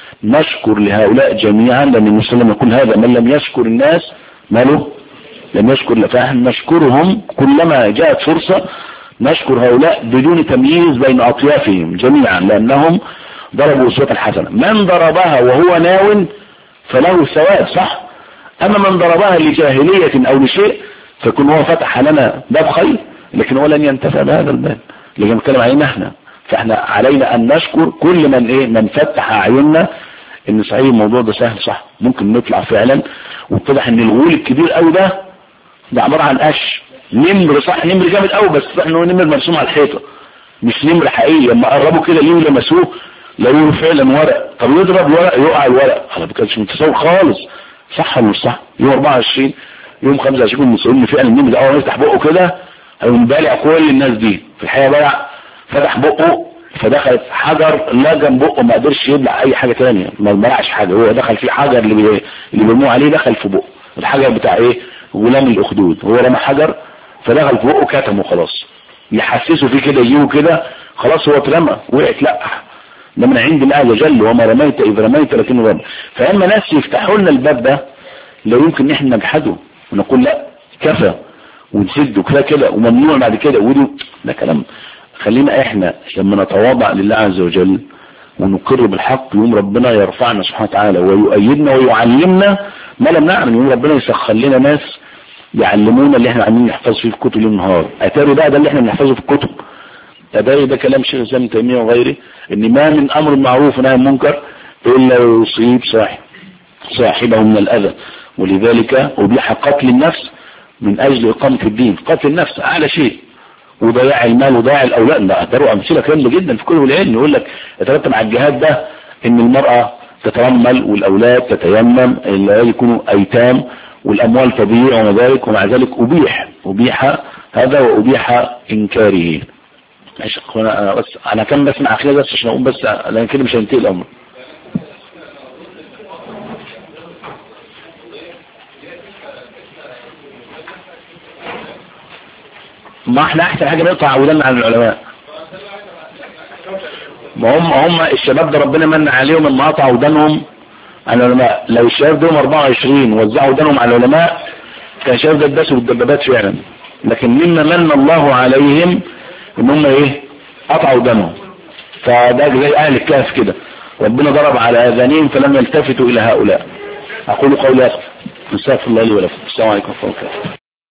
نشكر لهؤلاء جميعا لأن النبي صلى الله عليه وسلم يقول هذا من لم يشكر الناس ماله لم يشكر فاحنا نشكرهم كلما جاءت فرصة نشكر هؤلاء بدون تمييز بين أطيافهم جميعا لأنهم ضربوا أسوة الحسنة من ضربها وهو ناو فله ثواب صح أما من ضربها لجاهلية أو لشيء فيكون هو فتح لنا باب خير لكن هو لن ينتفع بهذا الباب اللي بنتكلم علينا احنا فاحنا علينا ان نشكر كل من ايه من فتح اعيننا ان صحيح الموضوع ده سهل صح ممكن نطلع فعلا واتضح ان الغول الكبير قوي ده ده عبارة عن قش نمر صح نمر جامد قوي بس انه نمر مرسوم على الحيطة مش نمر حقيقي لما قربوا كده ليه لمسوه لقوه فعلا ورق طب يضرب ورق يقع الورق على فكره مش متساوي خالص صح ولا مش صح يوم 24 يوم 25 مسؤولين فعلا النمر ده اول ما يفتح بقه كده هيقوم بالع كل الناس دي في الحقيقه بلع فتح بقه فدخل حجر لجم بقه ما قدرش يبلع اي حاجة تانية ما بلعش حاجة هو دخل فيه حجر اللي بي... اللي بيرموه عليه دخل في بقه الحجر بتاع ايه غلام الاخدود هو رمى حجر فدخل في بقه كتمه خلاص يحسسه فيه كده يجيبه كده خلاص هو اترمى وقعت لا ده من عند الله عز وجل وما رميت اذ رميت لكن رمى فاما ناس يفتحوا لنا الباب ده لا يمكن ان احنا نجحده ونقول لا كفى ونسده كفايه كده وممنوع بعد كده ودي ده كلام خلينا احنا لما نتواضع لله عز وجل ونقر بالحق يوم ربنا يرفعنا سبحانه وتعالى ويؤيدنا ويعلمنا ما لم نعلم يوم ربنا يسخر لنا ناس يعلمونا اللي احنا عاملين نحفظ فيه في الكتب ليل نهار اتاري بقى ده اللي احنا بنحفظه في الكتب اتاري ده كلام شيخ الاسلام تيميه وغيره ان ما من امر معروف ونهي منكر الا يصيب صاحب صاحبه من الاذى ولذلك ابيح قتل النفس من اجل اقامه الدين قتل النفس اعلى شيء وضياع المال وضياع الاولاد ده اثروا امثله كامله جدا في كل العلم يقول لك يترتب على الجهاد ده ان المراه تترمل والاولاد تتيمم لا يكونوا ايتام والاموال تضيع وما ذلك ومع ذلك ابيح ابيح هذا وابيح انكاره ماشي انا بس انا كان بسمع اخيرا بس عشان اقوم بس لان كده مش هينتهي الامر ما احنا احسن حاجة نقطع ودنا عن العلماء ما هم هم الشباب ده ربنا من عليهم ان قطع ودانهم عن العلماء لو الشباب دول 24 وزعوا دانهم على العلماء كان الشباب ده اتدسوا بالدبابات فعلا لكن مما من الله عليهم ان هم ايه قطعوا دانهم فده زي اهل الكهف كده ربنا ضرب على اذانهم فلم يلتفتوا الى هؤلاء اقول قولي هذا استغفر الله لي ولكم السلام عليكم ورحمه الله وبركاته